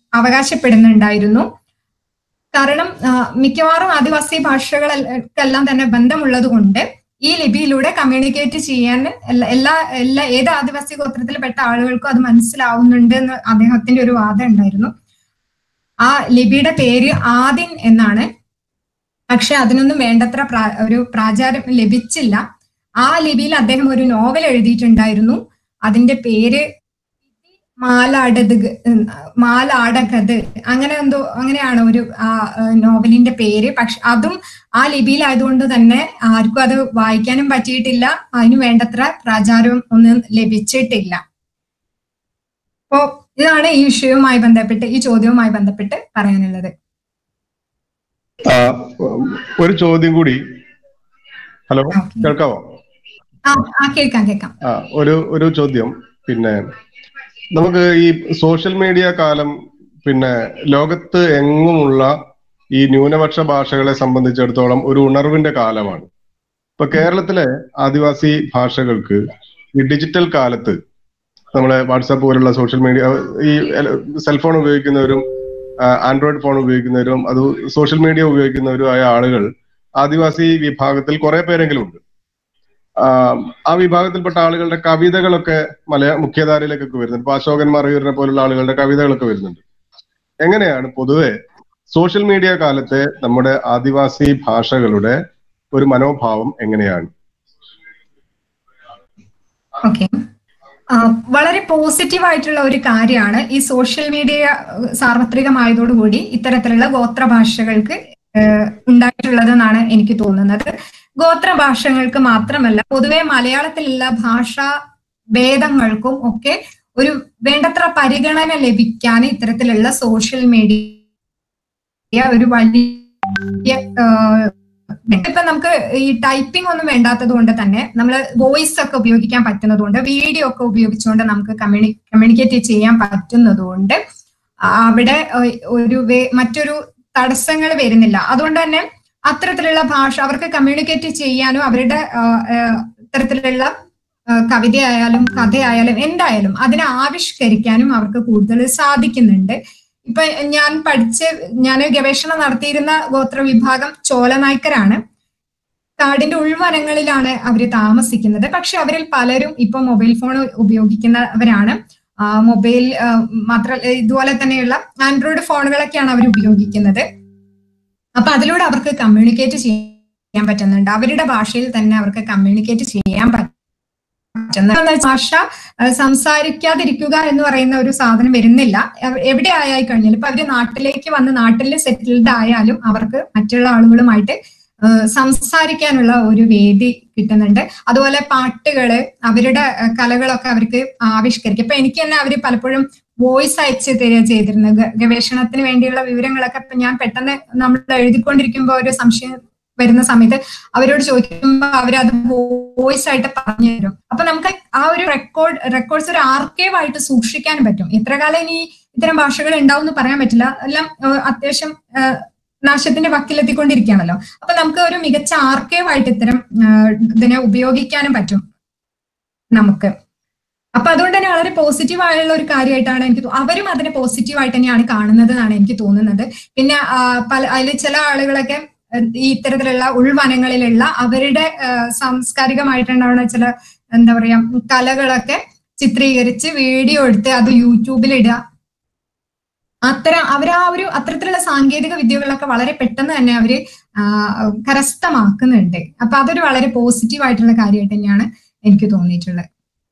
അവകാശപ്പെടുന്നുണ്ടായിരുന്നു കാരണം ആ, മിക്കവാറും ആദിവാസി ഭാഷകളെല്ലാം തന്നെ ബന്ധമുള്ളത് കൊണ്ട് ഈ ലിപിയിലൂടെ കമ്മ്യൂണിക്കേറ്റ് ചെയ്യാൻ എല്ലാ- എല്ലാ എല്ലാ ഏത് ആദിവാസി ഗോത്രത്തിൽപ്പെട്ട ആളുകൾക്കും അത് മനസ്സിലാവുന്നുണ്ട് എന്ന് അദ്ദേഹത്തിന്റെ ഒരു വാദം ഉണ്ടായിരുന്നു ആ ലിപിയുടെ പേര് ആദിൻ എന്നാണ് പക്ഷെ അതിനൊന്നും വേണ്ടത്ര പ്രാ- ഒരു പ്രാചാരം ലഭിച്ചില്ല ആ ലിപിയിൽ അദ്ദേഹം ഒരു നോവൽ എഴുതിയിട്ടുണ്ടായിരുന്നു അതിന്റെ പേര് മാലാടത് മാലാടകത് അങ്ങനെ എന്തോ അങ്ങനെയാണ് ഒരു ആ, ആ, നോവലിന്റെ പേര് പക്ഷെ അതും ആ ലിപിയിലായതുകൊണ്ട് തന്നെ ആർക്കും അത് വായിക്കാനും പറ്റിയിട്ടില്ല അതിന് വേണ്ടത്ര പ്രാചാരം ഒന്നും ലഭിച്ചിട്ടില്ല അപ്പോ ഇതാണ് ഈ വിഷയവുമായി ബന്ധപ്പെട്ട് ഈ ചോദ്യവുമായി ബന്ധപ്പെട്ട് പറയാനുള്ളത് ആ, ഒരു ചോദ്യം കൂടി ഹലോ ഓക്കെ. കേൾക്കാവോ ആ ആ കേൾക്കാം കേൾക്കാം ആ ഒരു ഒരു ചോദ്യം പിന്നെ നമുക്ക് ഈ സോഷ്യൽ മീഡിയ കാലം പിന്നെ ലോകത്ത് എങ്ങുമുള്ള ഈ ന്യൂനപക്ഷ ഭാഷകളെ സംബന്ധിച്ചിടത്തോളം ഒരു ഉണർവിന്റെ കാലമാണ് ഇപ്പൊ കേരളത്തിലെ ആദിവാസി ഭാഷകൾക്ക് ഈ ഡിജിറ്റൽ കാലത്ത് നമ്മളെ വാട്സാപ്പ് പോലുള്ള സോഷ്യൽ മീഡിയ ഈ സെൽഫോൺ ഉപയോഗിക്കുന്നവരും ആൻഡ്രോയിഡ് ഫോൺ ഉപയോഗിക്കുന്നവരും അത് സോഷ്യൽ മീഡിയ ഉപയോഗിക്കുന്നവരും ആയ ആളുകൾ ആദിവാസി വിഭാഗത്തിൽ കുറെ പേരെങ്കിലും ഉണ്ട് ആഹ് ആ വിഭാഗത്തിൽപ്പെട്ട ആളുകളുടെ കവിതകളൊക്കെ മലയാ മുഖ്യധാരയിലേക്കൊക്കെ വരുന്നുണ്ട് ഇപ്പൊ അശോകൻ മറയൂരിനെ പോലുള്ള ആളുകളുടെ കവിതകളൊക്കെ വരുന്നുണ്ട് എങ്ങനെയാണ് പൊതുവെ സോഷ്യൽ മീഡിയ കാലത്തെ നമ്മുടെ ആദിവാസി ഭാഷകളുടെ ഒരു മനോഭാവം എങ്ങനെയാണ് ഓക്കെ വളരെ പോസിറ്റീവ് ആയിട്ടുള്ള ഒരു കാര്യമാണ് ഈ സോഷ്യൽ മീഡിയ ഏഹ്, സാർവത്രികമായതോടുകൂടി ഇത്തരത്തിലുള്ള ഗോത്ര ഭാഷകൾക്ക് ഏഹ്, ഉണ്ടായിട്ടുള്ളതെന്നാണ് എനിക്ക് തോന്നുന്നത് ഗോത്ര ഭാഷകൾക്ക് മാത്രമല്ല പൊതുവെ മലയാളത്തിലുള്ള ഭാഷാ ഭേദങ്ങൾക്കും ഒക്കെ ഒരു വേണ്ടത്ര പരിഗണന ലഭിക്കാൻ ഇത്തരത്തിലുള്ള സോഷ്യൽ മീഡിയ ഒരു വലിയ ഏഹ്, ഇപ്പൊ നമുക്ക് ഈ ടൈപ്പിംഗ് ഒന്നും വേണ്ടാത്തത് കൊണ്ട് തന്നെ നമ്മൾ വോയിസ് ഒക്കെ ഉപയോഗിക്കാൻ പറ്റുന്നത് കൊണ്ട് വീഡിയോ ഒക്കെ ഉപയോഗിച്ചുകൊണ്ട് നമുക്ക് കമ്മ്യൂണി കമ്മ്യൂണിക്കേറ്റ് ചെയ്യാൻ പറ്റുന്നത് കൊണ്ട് അവിടെ ഏഹ്, ഒരു വേ- മറ്റൊരു തടസ്സങ്ങൾ വരുന്നില്ല അതുകൊണ്ട് തന്നെ അത്തരത്തിലുള്ള ഭാഷ അവർക്ക് കമ്മ്യൂണിക്കേറ്റ് ചെയ്യാനും അവരുടെ ആഹ്, ആഹ്, ഇത്തരത്തിലുള്ള ആഹ്, കവിതയായാലും കഥയായാലും എന്തായാലും അതിനെ ആവിഷ്കരിക്കാനും അവർക്ക് കൂടുതൽ സാധിക്കുന്നുണ്ട് ഇപ്പൊ ഞാൻ പഠിച്ച് ഞാൻ ഗവേഷണം നടത്തിയിരുന്ന ഗോത്ര വിഭാഗം ചോലനായ്ക്കരാണ് കാടിന്റെ ഉൾവനങ്ങളിലാണ് അവർ താമസിക്കുന്നത് പക്ഷെ അവരിൽ പലരും ഇപ്പൊ മൊബൈൽ ഫോൺ ഉപയോഗിക്കുന്നവരാണ് ആ, മൊബൈൽ ആ, മാത്ര ഇതുപോലെ തന്നെയുള്ള ആൻഡ്രോയിഡ് ഫോണുകളൊക്കെയാണ് അവർ ഉപയോഗിക്കുന്നത് അപ്പൊ അതിലൂടെ അവർക്ക് കമ്മ്യൂണിക്കേറ്റ് ചെയ്യാൻ പറ്റുന്നുണ്ട് അവരുടെ ഭാഷയിൽ തന്നെ അവർക്ക് കമ്മ്യൂണിക്കേറ്റ് ചെയ്യാൻ പറ്റുന്നുണ്ട് ഭാഷ ആ, സംസാരിക്കാതിരിക്കുക എന്ന് പറയുന്ന ഒരു സാധനം വരുന്നില്ല എവ- എവിടെ ആയി കഴിഞ്ഞാൽ ഇപ്പൊ അവര് നാട്ടിലേക്ക് വന്ന് നാട്ടിൽ സെറ്റിൽഡ് ആയാലും അവർക്ക് മറ്റുള്ള ആളുകളുമായിട്ട് ആ, സംസാരിക്കാനുള്ള ഒരു വേദി കിട്ടുന്നുണ്ട് അതുപോലെ പാട്ടുകള് അവരുടെ ആ, കലകളൊക്കെ അവർക്ക് ആവിഷ്കരിക്കും ഇപ്പൊ എനിക്ക് തന്നെ അവര് പലപ്പോഴും വോയിസ് അയച്ച് തരിക ചെയ്തിരുന്നത് ഗ- ഗവേഷണത്തിന് വേണ്ടിയുള്ള വിവരങ്ങളൊക്കെ ഇപ്പൊ ഞാൻ പെട്ടെന്ന് നമ്മൾ എഴുതിക്കൊണ്ടിരിക്കുമ്പോൾ ഒരു സംശയം വരുന്ന സമയത്ത് അവരോട് ചോദിക്കുമ്പോൾ അവരത് വോയിസ് ആയിട്ട് പറഞ്ഞു തരും അപ്പൊ നമുക്ക് ആ ഒരു റെക്കോർഡ് റെക്കോർഡ്സ് ഒരു ആർക്കൈവ് ആയിട്ട് സൂക്ഷിക്കാൻ പറ്റും ഇത്ര കാലം ഇനി ഇത്തരം ഭാഷകൾ ഉണ്ടാവും എന്ന് പറയാൻ പറ്റില്ല എല്ലാം ഏഹ്, അത്യാവശ്യം ഏഹ്, നാശത്തിന്റെ വക്കിലെത്തിക്കൊണ്ടിരിക്കുകയാണല്ലോ അപ്പൊ നമുക്ക് ഒരു മികച്ച ആർക്കൈവ് ആയിട്ട് ഇത്തരം ഏഹ്, ഇതിനെ ഉപയോഗിക്കാനും പറ്റും നമുക്ക് അപ്പൊ അതുകൊണ്ട് തന്നെ വളരെ പോസിറ്റീവ് ആയുള്ള ഒരു കാര്യമായിട്ടാണ് എനിക്ക് തോ- അവരും അതിനെ പോസിറ്റീവ് ആയിട്ട് തന്നെയാണ് കാണുന്നത് എന്നാണ് എനിക്ക് തോന്നുന്നത് പിന്നെ ആ, പല അതിൽ ചില ആളുകളൊക്കെ ഏഹ്, ഈ ഇത്തരത്തിലുള്ള ഉൾവനങ്ങളിലുള്ള അവരുടെ ഏഹ്, സാംസ്കാരികമായിട്ടുണ്ടാവുന്ന ചില എന്താ പറയാ കലകളൊക്കെ ചിത്രീകരിച്ച് വീഡിയോ എടുത്ത് അത് യൂട്യൂബിൽ ഇടുക അത്തരം അവർ ആ ഒരു അത്തരത്തിലുള്ള സാങ്കേതിക വിദ്യകളൊക്കെ വളരെ പെട്ടെന്ന് തന്നെ അവര് ആ, കരസ്ഥമാക്കുന്നുണ്ട് അപ്പൊ അതൊരു വളരെ പോസിറ്റീവ് ആയിട്ടുള്ള കാര്യമായിട്ട് തന്നെയാണ് എനിക്ക് തോന്നിയിട്ടുള്ളത്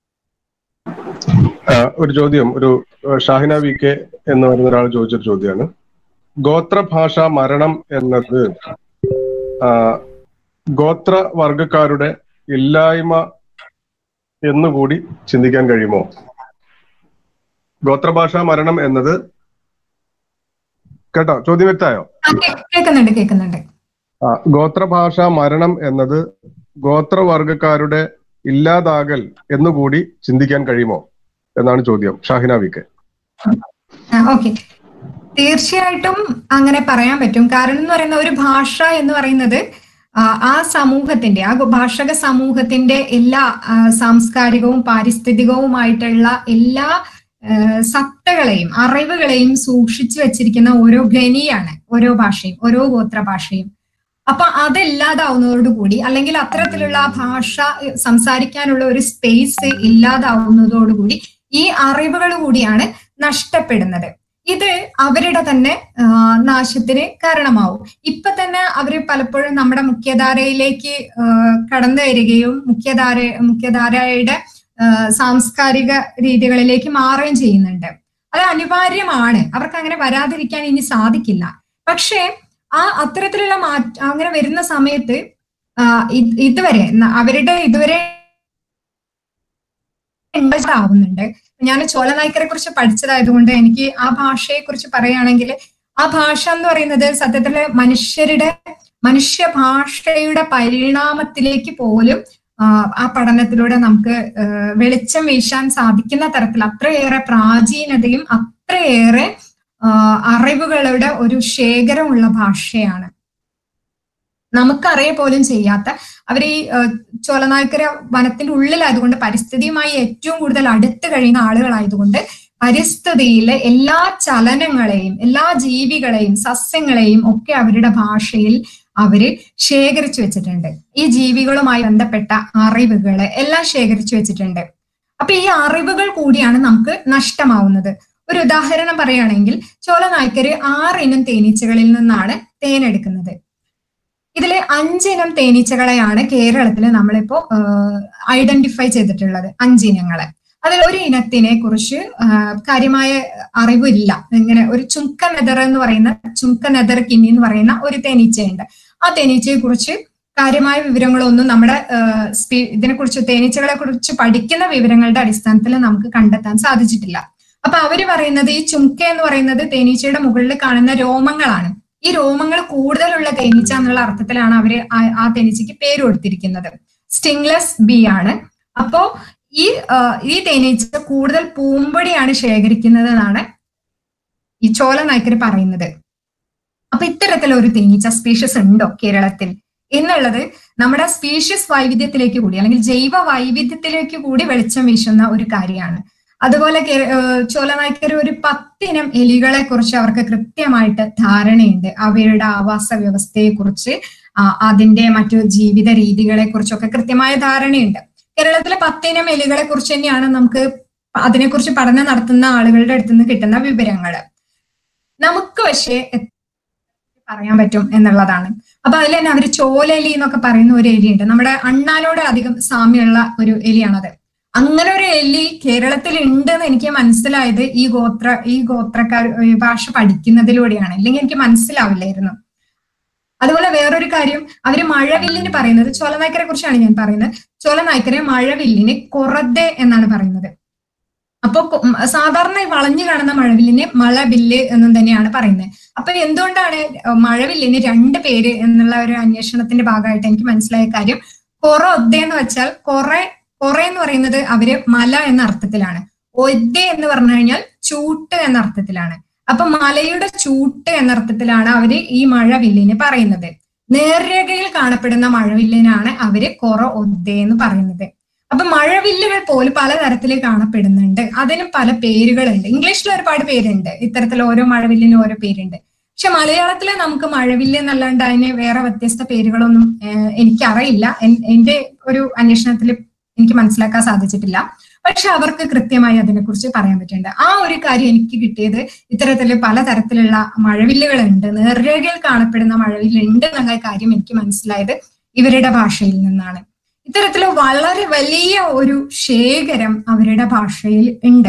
ആ, ഒരു ചോദ്യം ഒരു ആ, ഷാഹിന വി കെ എന്ന് പറയുന്ന ഒരാൾ ചോദിച്ചൊരു ചോദ്യമാണ് ഗോത്രഭാഷ മരണം എന്നത് ആ, ഗോത്ര വർഗക്കാരുടെ ഇല്ലായ്മ എന്നുകൂടി ചിന്തിക്കാൻ കഴിയുമോ ഗോത്രഭാഷ മരണം എന്നത് കേട്ടോ ചോദ്യം വ്യക്തമായോ ആ, കേ- കേൾക്കുന്നുണ്ട് കേൾക്കുന്നുണ്ട് ആ, ഗോത്രഭാഷ മരണം എന്നത് ഗോത്രവർഗക്കാരുടെ ഇല്ലാതാകൽ എന്നുകൂടി ചിന്തിക്കാൻ കഴിയുമോ എന്നാണ് ചോദ്യം ഷാഹിന വി കെ ഓക്കെ തീർച്ചയായിട്ടും അങ്ങനെ പറയാൻ പറ്റും കാരണം എന്ന് പറയുന്ന ഒരു ഭാഷ എന്ന് പറയുന്നത് ആ, ആ സമൂഹത്തിന്റെ ആ ഭാഷക സമൂഹത്തിന്റെ എല്ലാ ആ, സാംസ്കാരികവും പാരിസ്ഥിതികവുമായിട്ടുള്ള എല്ലാ ഏഹ് സത്തകളെയും അറിവുകളെയും സൂക്ഷിച്ചു വെച്ചിരിക്കുന്ന ഓരോ ഖനിയാണ് ഓരോ ഭാഷയും ഓരോ ഗോത്ര ഭാഷയും അപ്പൊ അതില്ലാതാവുന്നതോടുകൂടി അല്ലെങ്കിൽ അത്തരത്തിലുള്ള ആ ഭാഷ ഏഹ് സംസാരിക്കാനുള്ള ഒരു സ്പേസ് ഇല്ലാതാവുന്നതോടുകൂടി ഈ അറിവുകൾ കൂടിയാണ് നഷ്ടപ്പെടുന്നത് ഇത് അവരുടെ തന്നെ ആ, നാശത്തിന് കാരണമാവും ഇപ്പൊ തന്നെ അവര് പലപ്പോഴും നമ്മുടെ മുഖ്യധാരയിലേക്ക് ആ, കടന്നു വരികയും മുഖ്യധാര മുഖ്യധാരയുടെ ആ, സാംസ്കാരിക രീതികളിലേക്ക് മാറുകയും ചെയ്യുന്നുണ്ട് അത് അനിവാര്യമാണ് അവർക്ക് അങ്ങനെ വരാതിരിക്കാൻ ഇനി സാധിക്കില്ല പക്ഷേ ആ അത്തരത്തിലുള്ള മാറ്റ അങ്ങനെ വരുന്ന സമയത്ത് ആ, ഇത് ഇതുവരെ ന- അവരുടെ ഇതുവരെ ആവുന്നുണ്ട് ഞാൻ ചോലനായ്ക്കരെ കുറിച്ച് പഠിച്ചതായതുകൊണ്ട് എനിക്ക് ആ ഭാഷയെ കുറിച്ച് പറയുകയാണെങ്കിൽ ആ ഭാഷ എന്ന് പറയുന്നത് സത്യത്തില് മനുഷ്യരുടെ മനുഷ്യ ഭാഷയുടെ പരിണാമത്തിലേക്ക് പോലും ആ, ആ പഠനത്തിലൂടെ നമുക്ക് ആ, വെളിച്ചം വീശാൻ സാധിക്കുന്ന തരത്തിൽ അത്രയേറെ പ്രാചീനതയും അത്രയേറെ ആ, അറിവുകളുടെ ഒരു ശേഖരമുള്ള ഭാഷയാണ് നമുക്കറിയ പോലും ചെയ്യാത്ത അവർ ഈ ഏഹ്, ചോലനായ്ക്കര വനത്തിന്റെ ഉള്ളിലായതുകൊണ്ട് പരിസ്ഥിതിയുമായി ഏറ്റവും കൂടുതൽ അടുത്ത് കഴിയുന്ന ആളുകളായതുകൊണ്ട് പരിസ്ഥിതിയിലെ എല്ലാ ചലനങ്ങളെയും എല്ലാ ജീവികളെയും സസ്യങ്ങളെയും ഒക്കെ അവരുടെ ഭാഷയിൽ അവര് ശേഖരിച്ചു വെച്ചിട്ടുണ്ട് ഈ ജീവികളുമായി ബന്ധപ്പെട്ട അറിവുകള് എല്ലാം ശേഖരിച്ചു വെച്ചിട്ടുണ്ട് അപ്പൊ ഈ അറിവുകൾ കൂടിയാണ് നമുക്ക് നഷ്ടമാവുന്നത് ഒരു ഉദാഹരണം പറയുകയാണെങ്കിൽ ചോലനായ്ക്കര് ആറിനം തേനീച്ചകളിൽ നിന്നാണ് തേനെടുക്കുന്നത് ഇതിലെ അഞ്ചിനം തേനീച്ചകളെയാണ് കേരളത്തിൽ നമ്മളിപ്പോ ഐഡന്റിഫൈ ചെയ്തിട്ടുള്ളത് അഞ്ചിനങ്ങളെ അതിൽ ഒരു ഇനത്തിനെ കുറിച്ച് ആ, കാര്യമായ അറിവില്ല ഇങ്ങനെ ഒരു ചുങ്ക നെതർ എന്ന് പറയുന്ന ചുങ്ക നെതർ കിന്നി എന്ന് പറയുന്ന ഒരു തേനീച്ചയുണ്ട് ആ തേനീച്ചയെ കുറിച്ച് കാര്യമായ വിവരങ്ങളൊന്നും നമ്മുടെ ഇതിനെ കുറിച്ച് തേനീച്ചകളെ കുറിച്ച് പഠിക്കുന്ന വിവരങ്ങളുടെ അടിസ്ഥാനത്തിൽ നമുക്ക് കണ്ടെത്താൻ സാധിച്ചിട്ടില്ല അപ്പൊ അവര് പറയുന്നത് ഈ ചുങ്ക എന്ന് പറയുന്നത് തേനീച്ചയുടെ മുകളിൽ കാണുന്ന രോമങ്ങളാണ് ഈ രോമങ്ങൾ കൂടുതലുള്ള തേനീച്ച എന്നുള്ള അർത്ഥത്തിലാണ് അവര് ആ- ആ തേനീച്ചയ്ക്ക് പേര് കൊടുത്തിരിക്കുന്നത് സ്റ്റിംഗ്ലെസ് ബി ആണ് അപ്പോ ഈ ആ, ഈ തേനീച്ച കൂടുതൽ പൂമ്പൊടിയാണ് ശേഖരിക്കുന്നത് എന്നാണ് ഈ ചോല നായ്ക്കര് പറയുന്നത് അപ്പൊ ഇത്തരത്തിലൊരു തേനീച്ച സ്പീഷ്യസ് ഉണ്ടോ കേരളത്തിൽ എന്നുള്ളത് നമ്മുടെ സ്പീഷ്യസ് വൈവിധ്യത്തിലേക്ക് കൂടി അല്ലെങ്കിൽ ജൈവ വൈവിധ്യത്തിലേക്ക് കൂടി വെളിച്ചം വീശുന്ന ഒരു കാര്യമാണ് അതുപോലെ കേ- ഏഹ് ചോലനായ്ക്കർ ഒരു പത്തിനം എലികളെ കുറിച്ച് അവർക്ക് കൃത്യമായിട്ട് ധാരണയുണ്ട് അവയുടെ ആവാസ വ്യവസ്ഥയെ കുറിച്ച് അതിന്റെ മറ്റു ജീവിത രീതികളെ കുറിച്ചൊക്കെ കൃത്യമായ ധാരണയുണ്ട് കേരളത്തിലെ പത്തിനം എലികളെ കുറിച്ച് തന്നെയാണ് നമുക്ക് അതിനെക്കുറിച്ച് പഠനം നടത്തുന്ന ആളുകളുടെ അടുത്ത് നിന്ന് കിട്ടുന്ന വിവരങ്ങൾ നമുക്ക് പക്ഷേ എത്ര പറയാൻ പറ്റും എന്നുള്ളതാണ് അപ്പൊ അതിൽ തന്നെ അവര് ചോലെലി എന്നൊക്കെ പറയുന്ന ഒരു എലിയുണ്ട് നമ്മുടെ അണ്ണാനോട് അധികം സാമ്യമുള്ള ഒരു എലിയാണത് അങ്ങനെ ഒരു എലി കേരളത്തിൽ ഉണ്ട് എന്ന് എനിക്ക് മനസ്സിലായത് ഈ ഗോത്ര ഈ ഗോത്രക്കാർ ഈ ഭാഷ പഠിക്കുന്നതിലൂടെയാണ് ഇല്ലെങ്കിൽ എനിക്ക് മനസ്സിലാവില്ലായിരുന്നു അതുപോലെ വേറൊരു കാര്യം അവര് മഴവില്ലിന് പറയുന്നത് ചോലനായ്ക്കരെ കുറിച്ചാണ് ഞാൻ പറയുന്നത് ചോലനായ്ക്കരെ മഴവില്ലിന് കൊറദ്ദേ എന്നാണ് പറയുന്നത് അപ്പൊ കൊ- ഉം, സാധാരണ ഈ വളഞ്ഞു കാണുന്ന മഴവില്ലിനെ മഴവില്ല് എന്നും തന്നെയാണ് പറയുന്നത് അപ്പൊ എന്തുകൊണ്ടാണ് മഴവില്ലിന് രണ്ട് പേര് എന്നുള്ള ഒരു അന്വേഷണത്തിന്റെ ഭാഗമായിട്ട് എനിക്ക് മനസ്സിലായ കാര്യം കൊറ ഒദ്ദ എന്ന് വെച്ചാൽ കൊറേ കൊറേ എന്ന് പറയുന്നത് അവര് മല എന്ന അർത്ഥത്തിലാണ് ഒദ്ദ എന്ന് പറഞ്ഞു കഴിഞ്ഞാൽ ചൂട്ട് എന്ന അർത്ഥത്തിലാണ് അപ്പൊ മലയുടെ ചൂട്ട് എന്ന അർത്ഥത്തിലാണ് അവര് ഈ മഴവില്ലിന് പറയുന്നത് നേർരേഖയിൽ കാണപ്പെടുന്ന മഴവില്ലിനാണ് അവര് കൊറ ഒദ്ദ എന്ന് പറയുന്നത് അപ്പൊ മഴവില്ലുകൾ പോലും പലതരത്തിൽ കാണപ്പെടുന്നുണ്ട് അതിനും പല പേരുകളുണ്ട് ഇംഗ്ലീഷിൽ ഒരുപാട് പേരുണ്ട് ഇത്തരത്തിൽ ഓരോ മഴവില്ലിനും ഓരോ പേരുണ്ട് പക്ഷെ മലയാളത്തില് നമുക്ക് മഴവില്ല് എന്നല്ലാണ്ട് അതിന് വേറെ വ്യത്യസ്ത പേരുകളൊന്നും ഏഹ്, എനിക്കറിയില്ല എൻ- എന്റെ ഒരു അന്വേഷണത്തിൽ എനിക്ക് മനസ്സിലാക്കാൻ സാധിച്ചിട്ടില്ല പക്ഷെ അവർക്ക് കൃത്യമായി അതിനെക്കുറിച്ച് പറയാൻ പറ്റുന്നുണ്ട് ആ ഒരു കാര്യം എനിക്ക് കിട്ടിയത് ഇത്തരത്തില് പലതരത്തിലുള്ള മഴവില്ലുകളുണ്ട് നേർരേഖയിൽ കാണപ്പെടുന്ന മഴവില്ലുണ്ട് എന്നുള്ള കാര്യം എനിക്ക് മനസ്സിലായത് ഇവരുടെ ഭാഷയിൽ നിന്നാണ് ഇത്തരത്തിൽ വളരെ വലിയ ഒരു ശേഖരം അവരുടെ ഭാഷയിൽ ഉണ്ട്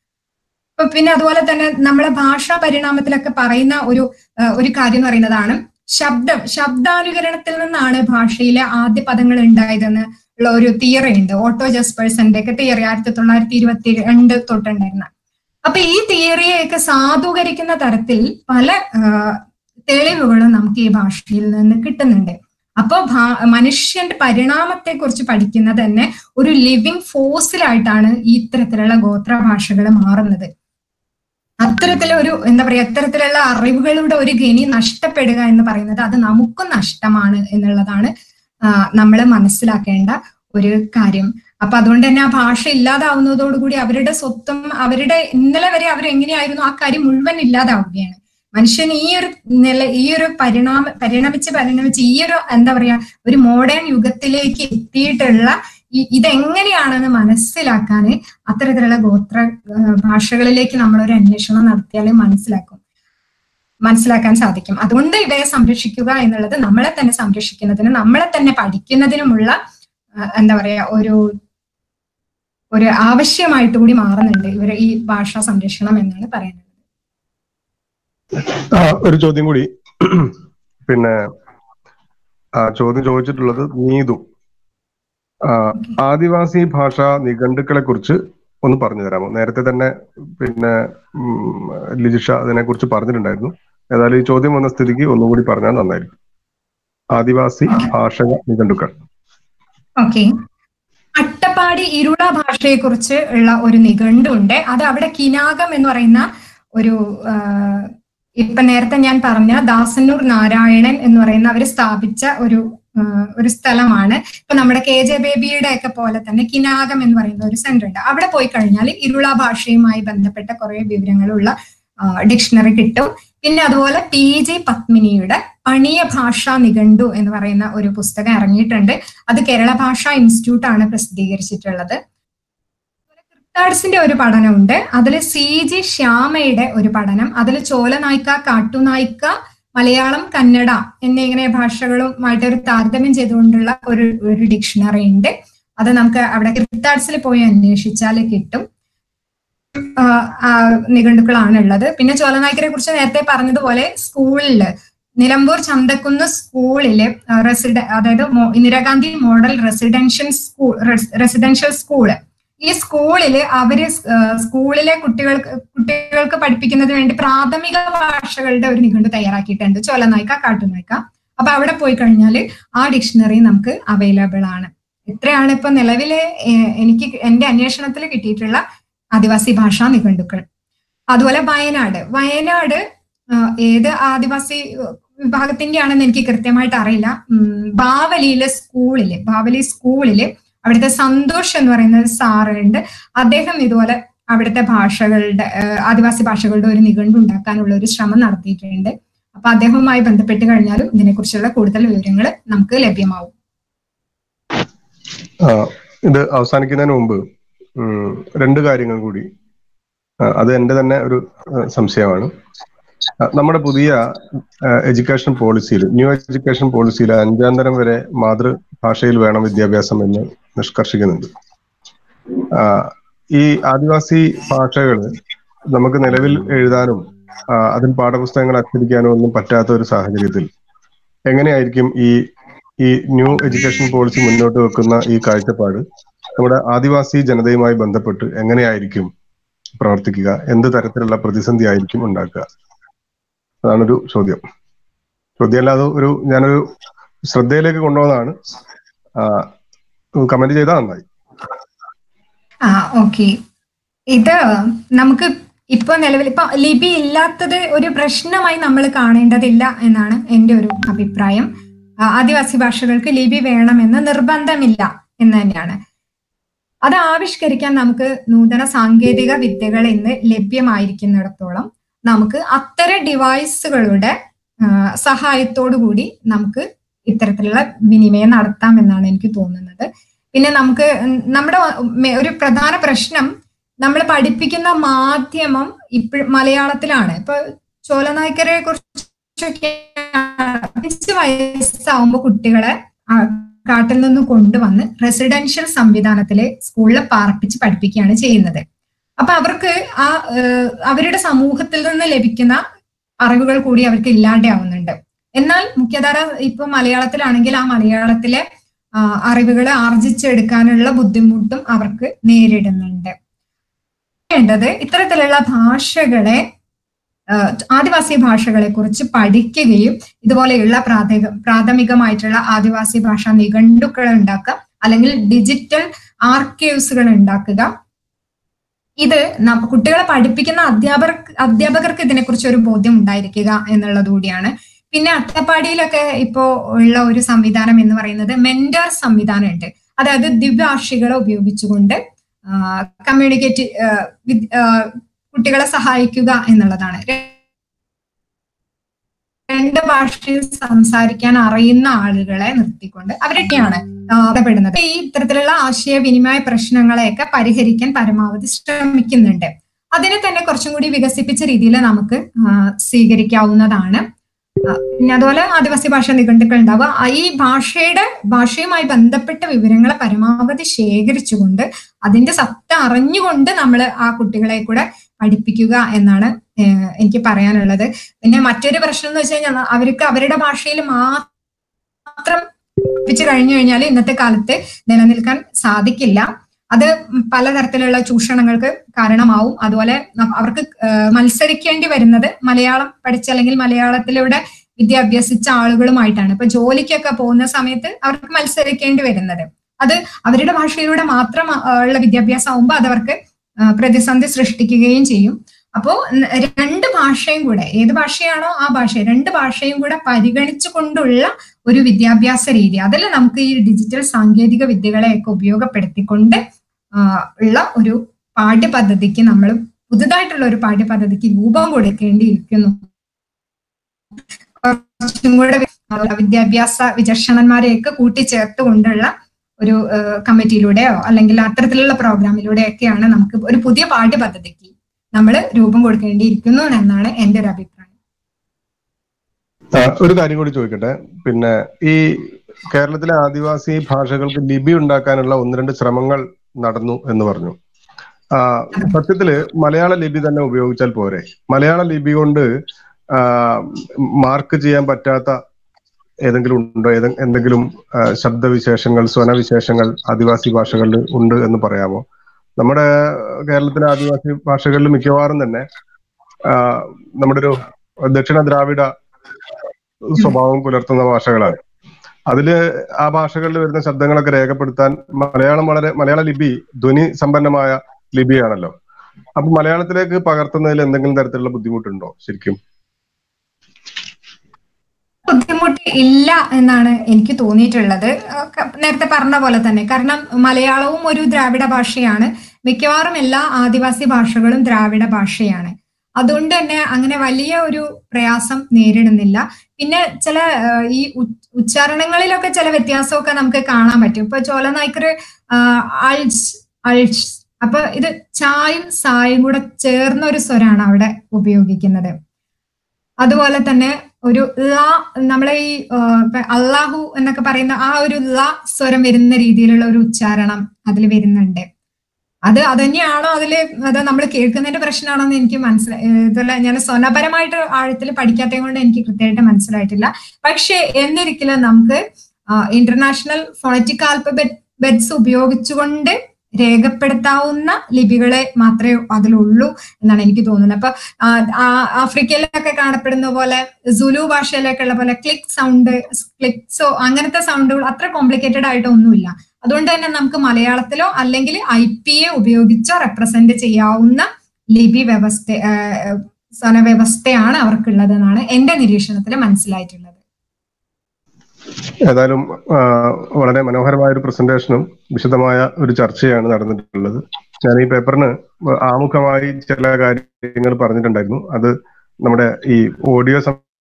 ഇപ്പൊ പിന്നെ അതുപോലെ തന്നെ നമ്മുടെ ഭാഷാ പരിണാമത്തിലൊക്കെ പറയുന്ന ഒരു ആ, ഒരു കാര്യം എന്ന് പറയുന്നതാണ് ശബ്ദം ശബ്ദാനുകരണത്തിൽ നിന്നാണ് ഭാഷയിലെ ആദ്യ പദങ്ങൾ ഉണ്ടായതെന്ന് ഉള്ള ഒരു തിയറി ഉണ്ട് ഓട്ടോ ജസ്പേഴ്സന്റെ ഒക്കെ തിയറി ആയിരത്തി തൊള്ളായിരത്തി ഇരുപത്തി രണ്ട് തൊട്ടുണ്ടായിരുന്ന അപ്പൊ ഈ തിയറിയെയൊക്കെ സാധൂകരിക്കുന്ന തരത്തിൽ പല ആ, തെളിവുകളും നമുക്ക് ഈ ഭാഷയിൽ നിന്ന് കിട്ടുന്നുണ്ട് അപ്പൊ ഭാ- മനുഷ്യന്റെ പരിണാമത്തെ കുറിച്ച് പഠിക്കുന്നത് തന്നെ ഒരു ലിവിങ് ഫോസിലായിട്ടാണ് ഈ ഇത്തരത്തിലുള്ള ഗോത്ര ഭാഷകൾ മാറുന്നത് അത്തരത്തിലൊരു എന്താ പറയാ ഇത്തരത്തിലുള്ള അറിവുകളുടെ ഒരു ഗനി നഷ്ടപ്പെടുക എന്ന് പറയുന്നത് അത് നമുക്കും നഷ്ടമാണ് എന്നുള്ളതാണ് നമ്മൾ മനസ്സിലാക്കേണ്ട ഒരു കാര്യം അപ്പൊ അതുകൊണ്ട് തന്നെ ആ ഭാഷ ഇല്ലാതാവുന്നതോടുകൂടി അവരുടെ സ്വത്തും അവരുടെ ഇന്നലെ വരെ അവർ എങ്ങനെയായിരുന്നു ആ കാര്യം മുഴുവൻ ഇല്ലാതാവുകയാണ് മനുഷ്യൻ ഈ ഒരു നില ഈ ഒരു പരിണാമ പരിണമിച്ച് പരിണമിച്ച് ഈ ഒരു എന്താ പറയാ ഒരു മോഡേൺ യുഗത്തിലേക്ക് എത്തിയിട്ടുള്ള ഈ ഇതെങ്ങനെയാണെന്ന് മനസ്സിലാക്കാൻ അത്തരത്തിലുള്ള ഗോത്ര ആ, ഭാഷകളിലേക്ക് നമ്മൾ ഒരു അന്വേഷണം നടത്തിയാൽ മനസ്സിലാക്കും മനസ്സിലാക്കാൻ സാധിക്കും അതുകൊണ്ട് ഇവയെ സംരക്ഷിക്കുക എന്നുള്ളത് നമ്മളെ തന്നെ സംരക്ഷിക്കുന്നതിനും നമ്മളെ തന്നെ പഠിക്കുന്നതിനുമുള്ള ആ, എന്താ പറയാ ഒരു ഒരു ആവശ്യമായിട്ട് കൂടി മാറുന്നുണ്ട് ഇവർ ഈ ഭാഷാ സംരക്ഷണം എന്നാണ് പറയുന്നത് ആ, ഒരു ചോദ്യം കൂടി പിന്നെ ആ, ചോദ്യം ചോദിച്ചിട്ടുള്ളത് നീതു ആ, ആദിവാസി ഭാഷാ നിഘണ്ടുക്കളെ കുറിച്ച് ഒന്ന് പറഞ്ഞു തരാമോ നേരത്തെ തന്നെ പിന്നെ ഉം, ലിജിഷ അതിനെ കുറിച്ച് പറഞ്ഞിട്ടുണ്ടായിരുന്നു ഏതായാലും ഈ ചോദ്യം വന്ന സ്ഥിതിക്ക് ഒന്നുകൂടി പറഞ്ഞാൽ നന്നായിരിക്കും ആദിവാസി ഭാഷക നിഘണ്ടുക്കൾ ഓക്കെ അട്ടപ്പാടി ഇരുള ഭാഷയെ കുറിച്ച് ഉള്ള ഒരു നിഘണ്ടുണ്ട് അത് അവിടെ കിനാകം എന്ന് പറയുന്ന ഒരു ആ, ഇപ്പൊ നേരത്തെ ഞാൻ പറഞ്ഞ ദാസന്നൂർ നാരായണൻ എന്ന് പറയുന്ന അവർ സ്ഥാപിച്ച ഒരു ആ, ഒരു സ്ഥലമാണ് ഇപ്പൊ നമ്മുടെ കെ ജെ ബേബിയുടെ ഒക്കെ പോലെ തന്നെ കിനാകം എന്ന് പറയുന്ന ഒരു സെന്റർ ഉണ്ട് അവിടെ പോയി കഴിഞ്ഞാൽ ഇരുള ഭാഷയുമായി ബന്ധപ്പെട്ട കുറെ വിവരങ്ങളുള്ള ഡിക്ഷണറി കിട്ടും പിന്നെ അതുപോലെ പി ജി പത്മിനിയുടെ പണിയ ഭാഷാ നിഘണ്ടു എന്ന് പറയുന്ന ഒരു പുസ്തകം ഇറങ്ങിയിട്ടുണ്ട് അത് കേരള ഭാഷാ ഇൻസ്റ്റിറ്റ്യൂട്ട് ആണ് പ്രസിദ്ധീകരിച്ചിട്ടുള്ളത് ക്രിപ്താഡ്സിന്റെ ഒരു പഠനമുണ്ട് അതിൽ സി ജി ശ്യാമയുടെ ഒരു പഠനം അതിൽ ചോലനായിക്ക കാട്ടുനായിക്ക മലയാളം കന്നഡ എന്നിങ്ങനെ ഭാഷകളുമായിട്ട് ഒരു താരതമ്യം ചെയ്തുകൊണ്ടുള്ള ഒരു ഒരു ഡിക്ഷണറി ഉണ്ട് അത് നമുക്ക് അവിടെ ക്രിപ്താഡ്സിൽ പോയി അന്വേഷിച്ചാൽ കിട്ടും ആ, ആ, നിഘണ്ടുക്കളാണ് ഉള്ളത് പിന്നെ ചോലനായ്ക്കരെ കുറിച്ച് നേരത്തെ പറഞ്ഞതുപോലെ സ്കൂളില് നിലമ്പൂർ ചന്തക്കുന്ന് സ്കൂളില് റെസിഡ അതായത് മോ- Indira Gandhi model residential school residential school ഈ സ്കൂളില് അവര് സ്- ആ, സ്കൂളിലെ കുട്ടികൾക്ക് കുട്ടികൾക്ക് പഠിപ്പിക്കുന്നതിന് വേണ്ടി പ്രാഥമിക ഭാഷകളുടെ ഒരു നിഘണ്ടു തയ്യാറാക്കിയിട്ടുണ്ട് ചോലനായിക്ക കാട്ടുനായിക്ക അപ്പൊ അവിടെ പോയി കഴിഞ്ഞാൽ ആ ഡിക്ഷണറി നമുക്ക് അവൈലബിൾ ആണ് ഇത്രയാണ് ഇപ്പൊ നിലവിലെ ഏഹ്, എനിക്ക് എന്റെ അന്വേഷണത്തിൽ കിട്ടിയിട്ടുള്ള ആദിവാസി ഭാഷാ നിഘണ്ടുക്കൾ അതുപോലെ വയനാട് വയനാട് ആ, ഏത് ആദിവാസി വിഭാഗത്തിന്റെ ആണെന്ന് എനിക്ക് കൃത്യമായിട്ട് അറിയില്ല ഉം, ബാവലിയിലെ സ്കൂളില് ബാവലി സ്കൂളില് അവിടുത്തെ സന്തോഷ് എന്ന് പറയുന്ന ഒരു സാറ് ഉണ്ട് അദ്ദേഹം ഇതുപോലെ അവിടുത്തെ ഭാഷകളുടെ ആ, ആദിവാസി ഭാഷകളുടെ ഒരു നിഘണ്ടു ഉണ്ടാക്കാനുള്ള ഒരു ശ്രമം നടത്തിയിട്ടുണ്ട് അപ്പൊ അദ്ദേഹവുമായി ബന്ധപ്പെട്ട് കഴിഞ്ഞാലും ഇതിനെക്കുറിച്ചുള്ള കൂടുതൽ വിവരങ്ങൾ നമുക്ക് ലഭ്യമാവും ആ, ഇത് അവസാനിക്കുന്നതിന് മുമ്പ് ഉം, രണ്ട് കാര്യങ്ങൾ കൂടി ആ, അത് എന്റെ തന്നെ ഒരു ആ, സംശയമാണ് ആ, നമ്മുടെ പുതിയ എഡ്യൂക്കേഷൻ പോളിസിയിൽ ന്യൂ എഡ്യൂക്കേഷൻ പോളിസിയിൽ അഞ്ചാം തരം വരെ മാതൃഭാഷയിൽ വേണം വിദ്യാഭ്യാസം എന്ന് നിഷ്കർഷിക്കുന്നുണ്ട് ആ, ഈ ആദിവാസി ഭാഷകൾ നമുക്ക് നിലവിൽ എഴുതാനും ആ, അതിൽ പാഠപുസ്തകങ്ങൾ അച്ചടിക്കാനോ ഒന്നും പറ്റാത്ത ഒരു സാഹചര്യത്തിൽ എങ്ങനെയായിരിക്കും ഈ ഈ ന്യൂ എഡ്യൂക്കേഷൻ പോളിസി മുന്നോട്ട് വെക്കുന്ന ഈ കാഴ്ചപ്പാട് നമ്മുടെ ആദിവാസി ജനതയുമായി ബന്ധപ്പെട്ട് എങ്ങനെയായിരിക്കും പ്രവർത്തിക്കുക എന്ത് തരത്തിലുള്ള പ്രതിസന്ധി ആയിരിക്കും ഉണ്ടാക്കുക അതാണൊരു ചോദ്യം ചോദ്യമല്ല അത് ഒരു ഞാനൊരു ശ്രദ്ധയിലേക്ക് കൊണ്ടുവന്നതാണ് കമന്റ് ചെയ്താൽ നന്നായി ആ ഓക്കെ ഇത് നമുക്ക് ഇപ്പൊ നിലവിൽ ഇപ്പൊ ലിപി ഇല്ലാത്തത് ഒരു പ്രശ്നമായി നമ്മൾ കാണേണ്ടതില്ല എന്നാണ് എൻ്റെ ഒരു അഭിപ്രായം ആ, ആദിവാസി ഭാഷകൾക്ക് ലിപി വേണമെന്ന് നിർബന്ധമില്ല എന്ന് തന്നെയാണ് അത് ആവിഷ്കരിക്കാൻ നമുക്ക് നൂതന സാങ്കേതിക വിദ്യകൾ ഇന്ന് ലഭ്യമായിരിക്കുന്നിടത്തോളം നമുക്ക് അത്തരം ഡിവൈസുകളുടെ ആ, സഹായത്തോടു കൂടി നമുക്ക് ഇത്തരത്തിലുള്ള വിനിമയം നടത്താം എന്നാണ് എനിക്ക് തോന്നുന്നത് പിന്നെ നമുക്ക് നമ്മുടെ മെ- ഒരു പ്രധാന പ്രശ്നം നമ്മൾ പഠിപ്പിക്കുന്ന മാധ്യമം ഇപ്പോഴും മലയാളത്തിലാണ് ഇപ്പൊ ചോലനായ്ക്കരെ കുറിച്ചൊക്കെ അഞ്ച് വയസ്സാവുമ്പോ കുട്ടികളെ ആ കാട്ടിൽ നിന്ന് കൊണ്ടുവന്ന് റെസിഡൻഷ്യൽ സംവിധാനത്തിലെ സ്കൂളിൽ പാർപ്പിച്ച് പഠിപ്പിക്കുകയാണ് ചെയ്യുന്നത് അപ്പൊ അവർക്ക് ആ ഏഹ്, അവരുടെ സമൂഹത്തിൽ നിന്ന് ലഭിക്കുന്ന അറിവുകൾ കൂടി അവർക്ക് ഇല്ലാണ്ടാവുന്നുണ്ട് എന്നാൽ മുഖ്യധാര ഇപ്പൊ മലയാളത്തിലാണെങ്കിൽ ആ മലയാളത്തിലെ അറിവുകൾ ആർജിച്ചെടുക്കാനുള്ള ബുദ്ധിമുട്ടും അവർക്ക് നേരിടുന്നുണ്ട് വേണ്ടത് ഇത്തരത്തിലുള്ള ഭാഷകളെ ആ, ആദിവാസി ഭാഷകളെ കുറിച്ച് പഠിക്കുകയും ഇതുപോലെയുള്ള പ്രാഥമിക പ്രാഥമികമായിട്ടുള്ള ആദിവാസി ഭാഷ നിഘണ്ടുക്കൾ ഉണ്ടാക്കുക അല്ലെങ്കിൽ ഡിജിറ്റൽ ആർക്കൈവ്സുകൾ ഉണ്ടാക്കുക ഇത് ന- കുട്ടികളെ പഠിപ്പിക്കുന്ന അധ്യാപകർക്ക് അധ്യാപകർക്ക് ഇതിനെക്കുറിച്ച് ഒരു ബോധ്യം ഉണ്ടായിരിക്കുക എന്നുള്ളത് കൂടിയാണ് പിന്നെ അട്ടപ്പാടിയിലൊക്കെ ഇപ്പോ ഉള്ള ഒരു സംവിധാനം എന്ന് പറയുന്നത് മെന്റർ സംവിധാനം ഉണ്ട് അതായത് ദ്വിഭാഷികളെ ഉപയോഗിച്ചുകൊണ്ട് കമ്മ്യൂണിക്കേറ്റ് കുട്ടികളെ സഹായിക്കുക എന്നുള്ളതാണ് രണ്ട് ഭാഷയിൽ സംസാരിക്കാൻ അറിയുന്ന ആളുകളെ നിർത്തിക്കൊണ്ട് അവരൊക്കെയാണ് ഇടപെടുന്നത് ഈ ഇത്തരത്തിലുള്ള ആശയവിനിമയ പ്രശ്നങ്ങളെയൊക്കെ പരിഹരിക്കാൻ പരമാവധി ശ്രമിക്കുന്നുണ്ട് അതിനെ തന്നെ കുറച്ചും കൂടി വികസിപ്പിച്ച രീതിയിൽ നമുക്ക് സ്വീകരിക്കാവുന്നതാണ് പിന്നെ അതുപോലെ ആദിവാസി ഭാഷ നിഘണ്ടുക്കൾ ഉണ്ടാവുക ഈ ഭാഷയുടെ ഭാഷയുമായി ബന്ധപ്പെട്ട വിവരങ്ങളെ പരമാവധി ശേഖരിച്ചുകൊണ്ട് അതിന്റെ സത്ത അറിഞ്ഞുകൊണ്ട് നമ്മൾ ആ കുട്ടികളെ കൂടെ പഠിപ്പിക്കുക എന്നാണ് എനിക്ക് പറയാനുള്ളത് പിന്നെ മറ്റൊരു പ്രശ്നം എന്ന് വെച്ച് കഴിഞ്ഞാൽ അവർക്ക് അവരുടെ ഭാഷയിൽ മാത്രം പഠിപ്പിച്ചു കഴിഞ്ഞു കഴിഞ്ഞാൽ ഇന്നത്തെ കാലത്ത് നിലനിൽക്കാൻ സാധിക്കില്ല അത് പലതരത്തിലുള്ള ചൂഷണങ്ങൾക്ക് കാരണമാവും അതുപോലെ അവർക്ക് മത്സരിക്കേണ്ടി വരുന്നത് മലയാളം പഠിച്ച അല്ലെങ്കിൽ മലയാളത്തിലൂടെ വിദ്യാഭ്യസിച്ച ആളുകളുമായിട്ടാണ് ഇപ്പൊ ജോലിക്കൊക്കെ പോകുന്ന സമയത്ത് അവർക്ക് മത്സരിക്കേണ്ടി വരുന്നത് അത് അവരുടെ ഭാഷയിലൂടെ മാത്രം ഉള്ള വിദ്യാഭ്യാസം ആവുമ്പോൾ അത് അവർക്ക് പ്രതിസന്ധി സൃഷ്ടിക്കുകയും ചെയ്യും അപ്പോ രണ്ട് ഭാഷയും കൂടെ ഏത് ഭാഷയാണോ ആ ഭാഷ രണ്ട് ഭാഷയും കൂടെ പരിഗണിച്ചു കൊണ്ടുള്ള ഒരു വിദ്യാഭ്യാസ രീതി അതിൽ നമുക്ക് ഈ ഡിജിറ്റൽ സാങ്കേതിക വിദ്യകളെയൊക്കെ ഉപയോഗപ്പെടുത്തിക്കൊണ്ട് ഉള്ള ഒരു പാഠ്യപദ്ധതിക്ക് നമ്മൾ പുതുതായിട്ടുള്ള ഒരു പാഠ്യപദ്ധതിക്ക് രൂപം കൊടുക്കേണ്ടിയിരിക്കുന്നു കുറച്ചും കൂടെ വിദ്യാഭ്യാസ വിചക്ഷണന്മാരെയൊക്കെ കൂട്ടിച്ചേർത്ത് കൊണ്ടുള്ള ഒരു കമ്മിറ്റിയിലൂടെയോ അല്ലെങ്കിൽ അത്തരത്തിലുള്ള പ്രോഗ്രാമിലൂടെയൊക്കെയാണ് നമുക്ക് ഒരു പുതിയ പാഠ്യപദ്ധതിക്ക് നമ്മൾ രൂപം കൊടുക്കേണ്ടിയിരിക്കുന്നു എന്നാണ് എന്റെ ഒരു അഭിപ്രായം ഒരു കാര്യം കൂടി ചോദിക്കട്ടെ പിന്നെ ഈ കേരളത്തിലെ ആദിവാസി ഭാഷകൾക്ക് ലിപി ഉണ്ടാക്കാനുള്ള ഒന്ന് രണ്ട് ശ്രമങ്ങൾ നടന്നു എന്ന് പറഞ്ഞു സത്യത്തില് മലയാള ലിപി തന്നെ ഉപയോഗിച്ചാൽ പോരെ മലയാള ലിപി കൊണ്ട് മാർക്ക് ചെയ്യാൻ പറ്റാത്ത ഏതെങ്കിലും ഉണ്ടോ ഏതെ എന്തെങ്കിലും ശബ്ദവിശേഷങ്ങൾ സ്വനവിശേഷങ്ങൾ ആദിവാസി ഭാഷകളിൽ ഉണ്ട് എന്ന് പറയാമോ നമ്മുടെ കേരളത്തിലെ ആദിവാസി ഭാഷകളിൽ മിക്കവാറും തന്നെ നമ്മുടെ ഒരു ദക്ഷിണ ദ്രാവിഡ സ്വഭാവം പുലർത്തുന്ന ഭാഷകളാണ് അതില് ആ ഭാഷകളിൽ വരുന്ന ശബ്ദങ്ങളൊക്കെ രേഖപ്പെടുത്താൻ മലയാളം വളരെ മലയാള ലിപി ധ്വനി സമ്പന്നമായ ലിപിയാണല്ലോ അപ്പൊ മലയാളത്തിലേക്ക് പകർത്തുന്നതിൽ എന്തെങ്കിലും തരത്തിലുള്ള ബുദ്ധിമുട്ടുണ്ടോ ശരിക്കും ബുദ്ധിമുട്ട് ഇല്ല എന്നാണ് എനിക്ക് തോന്നിയിട്ടുള്ളത് നേരത്തെ പറഞ്ഞ പോലെ തന്നെ കാരണം മലയാളവും ഒരു ദ്രാവിഡ ഭാഷയാണ് മിക്കവാറും എല്ലാ ആദിവാസി ഭാഷകളും ദ്രാവിഡ ഭാഷയാണ് അതുകൊണ്ട് തന്നെ അങ്ങനെ വലിയ ഒരു പ്രയാസം നേരിടുന്നില്ല പിന്നെ ചില ഈ ഉച്ചാരണങ്ങളിലൊക്കെ ചില വ്യത്യാസമൊക്കെ നമുക്ക് കാണാൻ പറ്റും ഇപ്പൊ ചോലനായ്ക്കർ അൾസ് അൾസ് അപ്പൊ ഇത് ചായും സായും കൂടെ ചേർന്ന ഒരു സ്വരാണ് അവിടെ ഉപയോഗിക്കുന്നത് അതുപോലെ തന്നെ ഒരു ല നമ്മളെ ഈ അള്ളാഹു എന്നൊക്കെ പറയുന്ന ആ ഒരു ല സ്വരം വരുന്ന രീതിയിലുള്ള ഒരു ഉച്ചാരണം അതിൽ വരുന്നുണ്ട് അത് അതന്നെയാണോ അതിൽ അത് നമ്മൾ കേൾക്കുന്നതിന്റെ പ്രശ്നമാണോ എന്ന് എനിക്ക് മനസ്സിലായി ഇതല്ല ഞാൻ സ്വനപരമായിട്ട് ആഴത്തിൽ പഠിക്കാത്തത് കൊണ്ട് എനിക്ക് കൃത്യമായിട്ട് മനസ്സിലായിട്ടില്ല പക്ഷെ എന്നിരിക്കലും നമുക്ക് ഇന്റർനാഷണൽ ഫോണറ്റിക് ആൽഫബെറ്റ്സ് ഉപയോഗിച്ചുകൊണ്ട് രേഖപ്പെടുത്താവുന്ന ലിപികളെ മാത്രമേ അതിലുള്ളൂ എന്നാണ് എനിക്ക് തോന്നുന്നത് അപ്പൊ ആഫ്രിക്കയിലൊക്കെ കാണപ്പെടുന്ന പോലെ സുലു ഭാഷയിലൊക്കെ ഉള്ള പോലെ ക്ലിക്ക് സൗണ്ട് ക്ലിക്സോ അങ്ങനത്തെ സൗണ്ടുകൾ അത്ര കോംപ്ലിക്കേറ്റഡ് ആയിട്ടൊന്നുമില്ല അതുകൊണ്ട് തന്നെ നമുക്ക് മലയാളത്തിലോ അല്ലെങ്കിൽ ഐ പി എ ഉപയോഗിച്ചോ റെപ്രസെന്റ് ചെയ്യാവുന്ന ലിപി വ്യവസ്ഥ സ്വനവ്യവസ്ഥയാണ് അവർക്കുള്ളതെന്നാണ് എന്റെ നിരീക്ഷണത്തിൽ മനസ്സിലായിട്ടുള്ളത് ഏതായാലും വളരെ മനോഹരമായ ഒരു പ്രസന്റേഷനും വിശദമായ ഒരു ചർച്ചയാണ് നടന്നിട്ടുള്ളത് ഞാൻ ഈ പേപ്പറിന് ആമുഖമായി ചില കാര്യങ്ങൾ പറഞ്ഞിട്ടുണ്ടായിരുന്നു അത് നമ്മുടെ ഈ ഓഡിയോ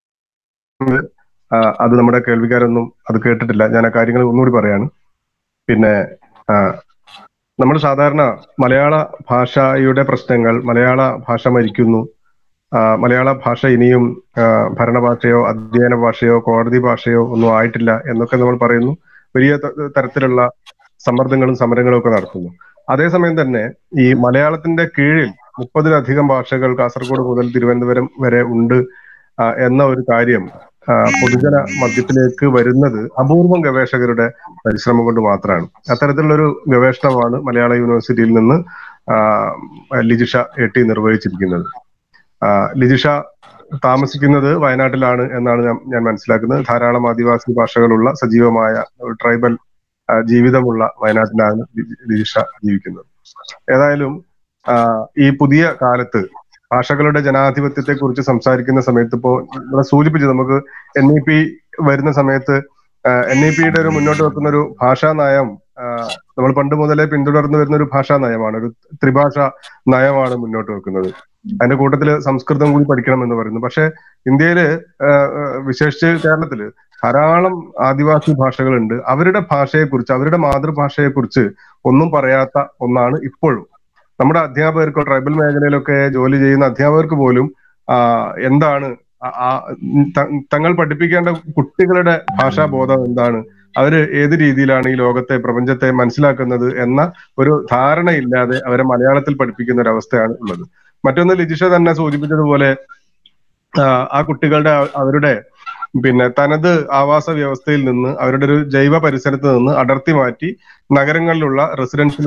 അത് നമ്മുടെ കേൾവിക്കാരൊന്നും അത് കേട്ടിട്ടില്ല ഞാൻ ആ കാര്യങ്ങൾ ഒന്നുകൂടി പറയാണ് പിന്നെ നമ്മൾ സാധാരണ മലയാള ഭാഷയുടെ പ്രശ്നങ്ങൾ മലയാള ഭാഷ മരിക്കുന്നു മലയാള ഭാഷ ഇനിയും ഭരണഭാഷയോ അധ്യയന ഭാഷയോ കോടതി ഭാഷയോ ഒന്നും ആയിട്ടില്ല എന്നൊക്കെ നമ്മൾ പറയുന്നു വലിയ തരത്തിലുള്ള സമ്മർദ്ദങ്ങളും സമരങ്ങളും ഒക്കെ നടത്തുന്നു അതേസമയം തന്നെ ഈ മലയാളത്തിന്റെ കീഴിൽ മുപ്പതിലധികം ഭാഷകൾ കാസർഗോഡ് മുതൽ തിരുവനന്തപുരം വരെ ഉണ്ട് എന്ന ഒരു കാര്യം പൊതുജന മധ്യത്തിലേക്ക് വരുന്നത് അപൂർവം ഗവേഷകരുടെ പരിശ്രമം കൊണ്ട് മാത്രമാണ് അത്തരത്തിലുള്ളൊരു ഗവേഷണമാണ് മലയാള യൂണിവേഴ്സിറ്റിയിൽ നിന്ന് ലിജിഷ എട്ടി നിർവഹിച്ചിരിക്കുന്നത് ലിജിഷ താമസിക്കുന്നത് വയനാട്ടിലാണ് എന്നാണ് ഞാൻ ഞാൻ മനസ്സിലാക്കുന്നത് ധാരാളം ആദിവാസി ഭാഷകളുള്ള സജീവമായ ട്രൈബൽ ജീവിതമുള്ള വയനാട്ടിലാണ് ലിജിഷ ജീവിക്കുന്നത് ഏതായാലും ഈ പുതിയ കാലത്ത് ഭാഷകളുടെ ജനാധിപത്യത്തെ കുറിച്ച് സംസാരിക്കുന്ന സമയത്ത് ഇപ്പോ ഇവിടെ സൂചിപ്പിച്ചു നമുക്ക് എൻ ഇ പി വരുന്ന സമയത്ത് എൻ ഇ പിയുടെ ഒരു മുന്നോട്ട് വെക്കുന്ന ഒരു ഭാഷാ നയം ആ, നമ്മൾ പണ്ട് മുതലേ പിന്തുടർന്നു വരുന്ന ഒരു ഭാഷാ നയമാണ് ഒരു ത്രിഭാഷ നയമാണ് മുന്നോട്ട് വെക്കുന്നത് അതിന്റെ കൂട്ടത്തില് സംസ്കൃതം കൂടി പഠിക്കണം എന്ന് പറയുന്നു പക്ഷെ ഇന്ത്യയില് ആ, ആ, വിശേഷിച്ച് കേരളത്തില് ധാരാളം ആദിവാസി ഭാഷകളുണ്ട് അവരുടെ ഭാഷയെക്കുറിച്ച് അവരുടെ മാതൃഭാഷയെക്കുറിച്ച് ഒന്നും പറയാത്ത ഒന്നാണ് ഇപ്പോഴും നമ്മുടെ അധ്യാപകർക്ക് ട്രൈബൽ മേഖലയിലൊക്കെ ജോലി ചെയ്യുന്ന അധ്യാപകർക്ക് പോലും ആ, എന്താണ് ആ- ആ ത- തങ്ങൾ പഠിപ്പിക്കേണ്ട കുട്ടികളുടെ ഭാഷാബോധം എന്താണ് അവര് ഏത് രീതിയിലാണ് ഈ ലോകത്തെ പ്രപഞ്ചത്തെ മനസ്സിലാക്കുന്നത് എന്ന ഒരു ധാരണയില്ലാതെ അവരെ മലയാളത്തിൽ പഠിപ്പിക്കുന്ന ഒരു അവസ്ഥയാണ് ഉള്ളത് മറ്റൊന്ന് ലിജിഷ തന്നെ സൂചിപ്പിച്ചതുപോലെ ആ, ആ കുട്ടികളുടെ അ- അവരുടെ പിന്നെ തനത് ആവാസ വ്യവസ്ഥയിൽ നിന്ന് അവരുടെ ഒരു ജൈവ പരിസരത്ത് നിന്ന് അടർത്തി മാറ്റി നഗരങ്ങളിലുള്ള റെസിഡൻഷ്യൽ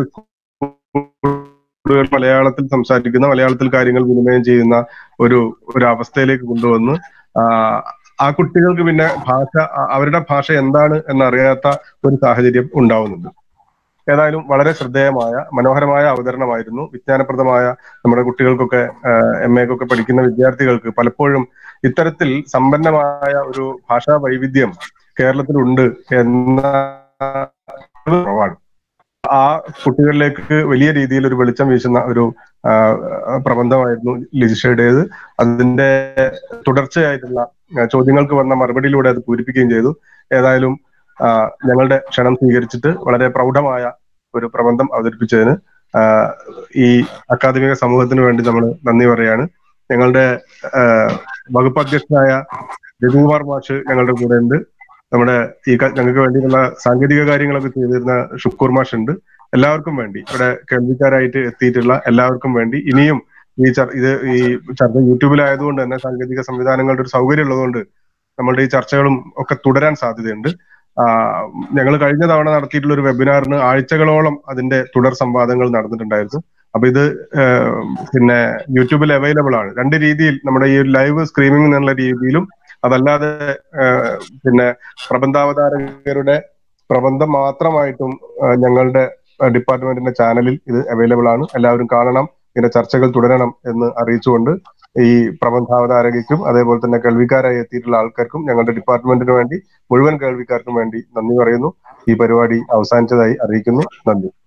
സ്കൂളുകൾ മലയാളത്തിൽ സംസാരിക്കുന്ന മലയാളത്തിൽ കാര്യങ്ങൾ വിനിമയം ചെയ്യുന്ന ഒരു ഒരു അവസ്ഥയിലേക്ക് കൊണ്ടുവന്ന് ആ, ആ കുട്ടികൾക്ക് പിന്നെ ഭാഷ അ- അവരുടെ ഭാഷ എന്താണ് എന്നറിയാത്ത ഒരു സാഹചര്യം ഉണ്ടാവുന്നുണ്ട് ഏതായാലും വളരെ ശ്രദ്ധേയമായ മനോഹരമായ അവതരണമായിരുന്നു വിജ്ഞാനപ്രദമായ നമ്മുടെ കുട്ടികൾക്കൊക്കെ എം എക്കൊക്കെ പഠിക്കുന്ന വിദ്യാർത്ഥികൾക്ക് പലപ്പോഴും ഇത്തരത്തിൽ സമ്പന്നമായ ഒരു ഭാഷാ വൈവിധ്യം കേരളത്തിലുണ്ട് എന്ന കുറവാണ് ആ കുട്ടികളിലേക്ക് വലിയ രീതിയിൽ ഒരു വെളിച്ചം വീശുന്ന ഒരു ആ, പ്രബന്ധമായിരുന്നു ലിജിഷയുടേത് അതിന്റെ തുടർച്ചയായിട്ടുള്ള ആ, ചോദ്യങ്ങൾക്ക് വന്ന മറുപടിയിലൂടെ അത് പൂരിപ്പിക്കുകയും ചെയ്തു ഏതായാലും ആ, ഞങ്ങളുടെ ക്ഷണം സ്വീകരിച്ചിട്ട് വളരെ പ്രൗഢമായ ഒരു പ്രബന്ധം അവതരിപ്പിച്ചതിന് ആ, ഈ അക്കാദമിക സമൂഹത്തിന് വേണ്ടി നമ്മൾ നന്ദി പറയാണ് ഞങ്ങളുടെ ആ, വകുപ്പ് അധ്യക്ഷനായ രഘുകുമാർ മാഷ് ഞങ്ങളുടെ കൂടെ ഉണ്ട് നമ്മുടെ ഈ ക- ഞങ്ങൾക്ക് വേണ്ടിയിട്ടുള്ള സാങ്കേതിക കാര്യങ്ങളൊക്കെ ചെയ്തിരുന്ന ഷുക്കൂർ മാഷ് ഉണ്ട് എല്ലാവർക്കും വേണ്ടി ഇവിടെ കേൾവിക്കാരായിട്ട് എത്തിയിട്ടുള്ള എല്ലാവർക്കും വേണ്ടി ഇനിയും ഈ ചർ ഇത് ഈ ചർച്ച യൂട്യൂബിലായതുകൊണ്ട് തന്നെ സാങ്കേതിക സംവിധാനങ്ങളുടെ ഒരു സൗകര്യം ഉള്ളതുകൊണ്ട് നമ്മളുടെ ഈ ചർച്ചകളും ഒക്കെ തുടരാൻ സാധ്യതയുണ്ട് ഞങ്ങൾ കഴിഞ്ഞ തവണ നടത്തിയിട്ടുള്ള ഒരു വെബിനാറിന് ആഴ്ചകളോളം അതിന്റെ തുടർ സംവാദങ്ങൾ നടന്നിട്ടുണ്ടായിരുന്നു അപ്പൊ ഇത് ഏഹ്, പിന്നെ യൂട്യൂബിൽ അവൈലബിൾ ആണ് രണ്ട് രീതിയിൽ നമ്മുടെ ഈ ലൈവ് സ്ക്രീമിംഗ് എന്നുള്ള രീതിയിലും അതല്ലാതെ ഏഹ്, പിന്നെ പ്രബന്ധാവതാരകരുടെ പ്രബന്ധം മാത്രമായിട്ടും ഏഹ്, ഞങ്ങളുടെ ഡിപ്പാർട്ട്മെന്റിന്റെ ചാനലിൽ ഇത് അവൈലബിൾ ആണ് എല്ലാവരും കാണണം ഇതിന്റെ ചർച്ചകൾ തുടരണം എന്ന് അറിയിച്ചുകൊണ്ട് ഈ പ്രബന്ധാവതാരകയ്ക്കും അതേപോലെ തന്നെ കേൾവിക്കാരായി എത്തിയിട്ടുള്ള ആൾക്കാർക്കും ഞങ്ങളുടെ ഡിപ്പാർട്ട്മെന്റിന് വേണ്ടി മുഴുവൻ കേൾവിക്കാർക്കും വേണ്ടി നന്ദി പറയുന്നു ഈ പരിപാടി അവസാനിച്ചതായി അറിയിക്കുന്നു നന്ദി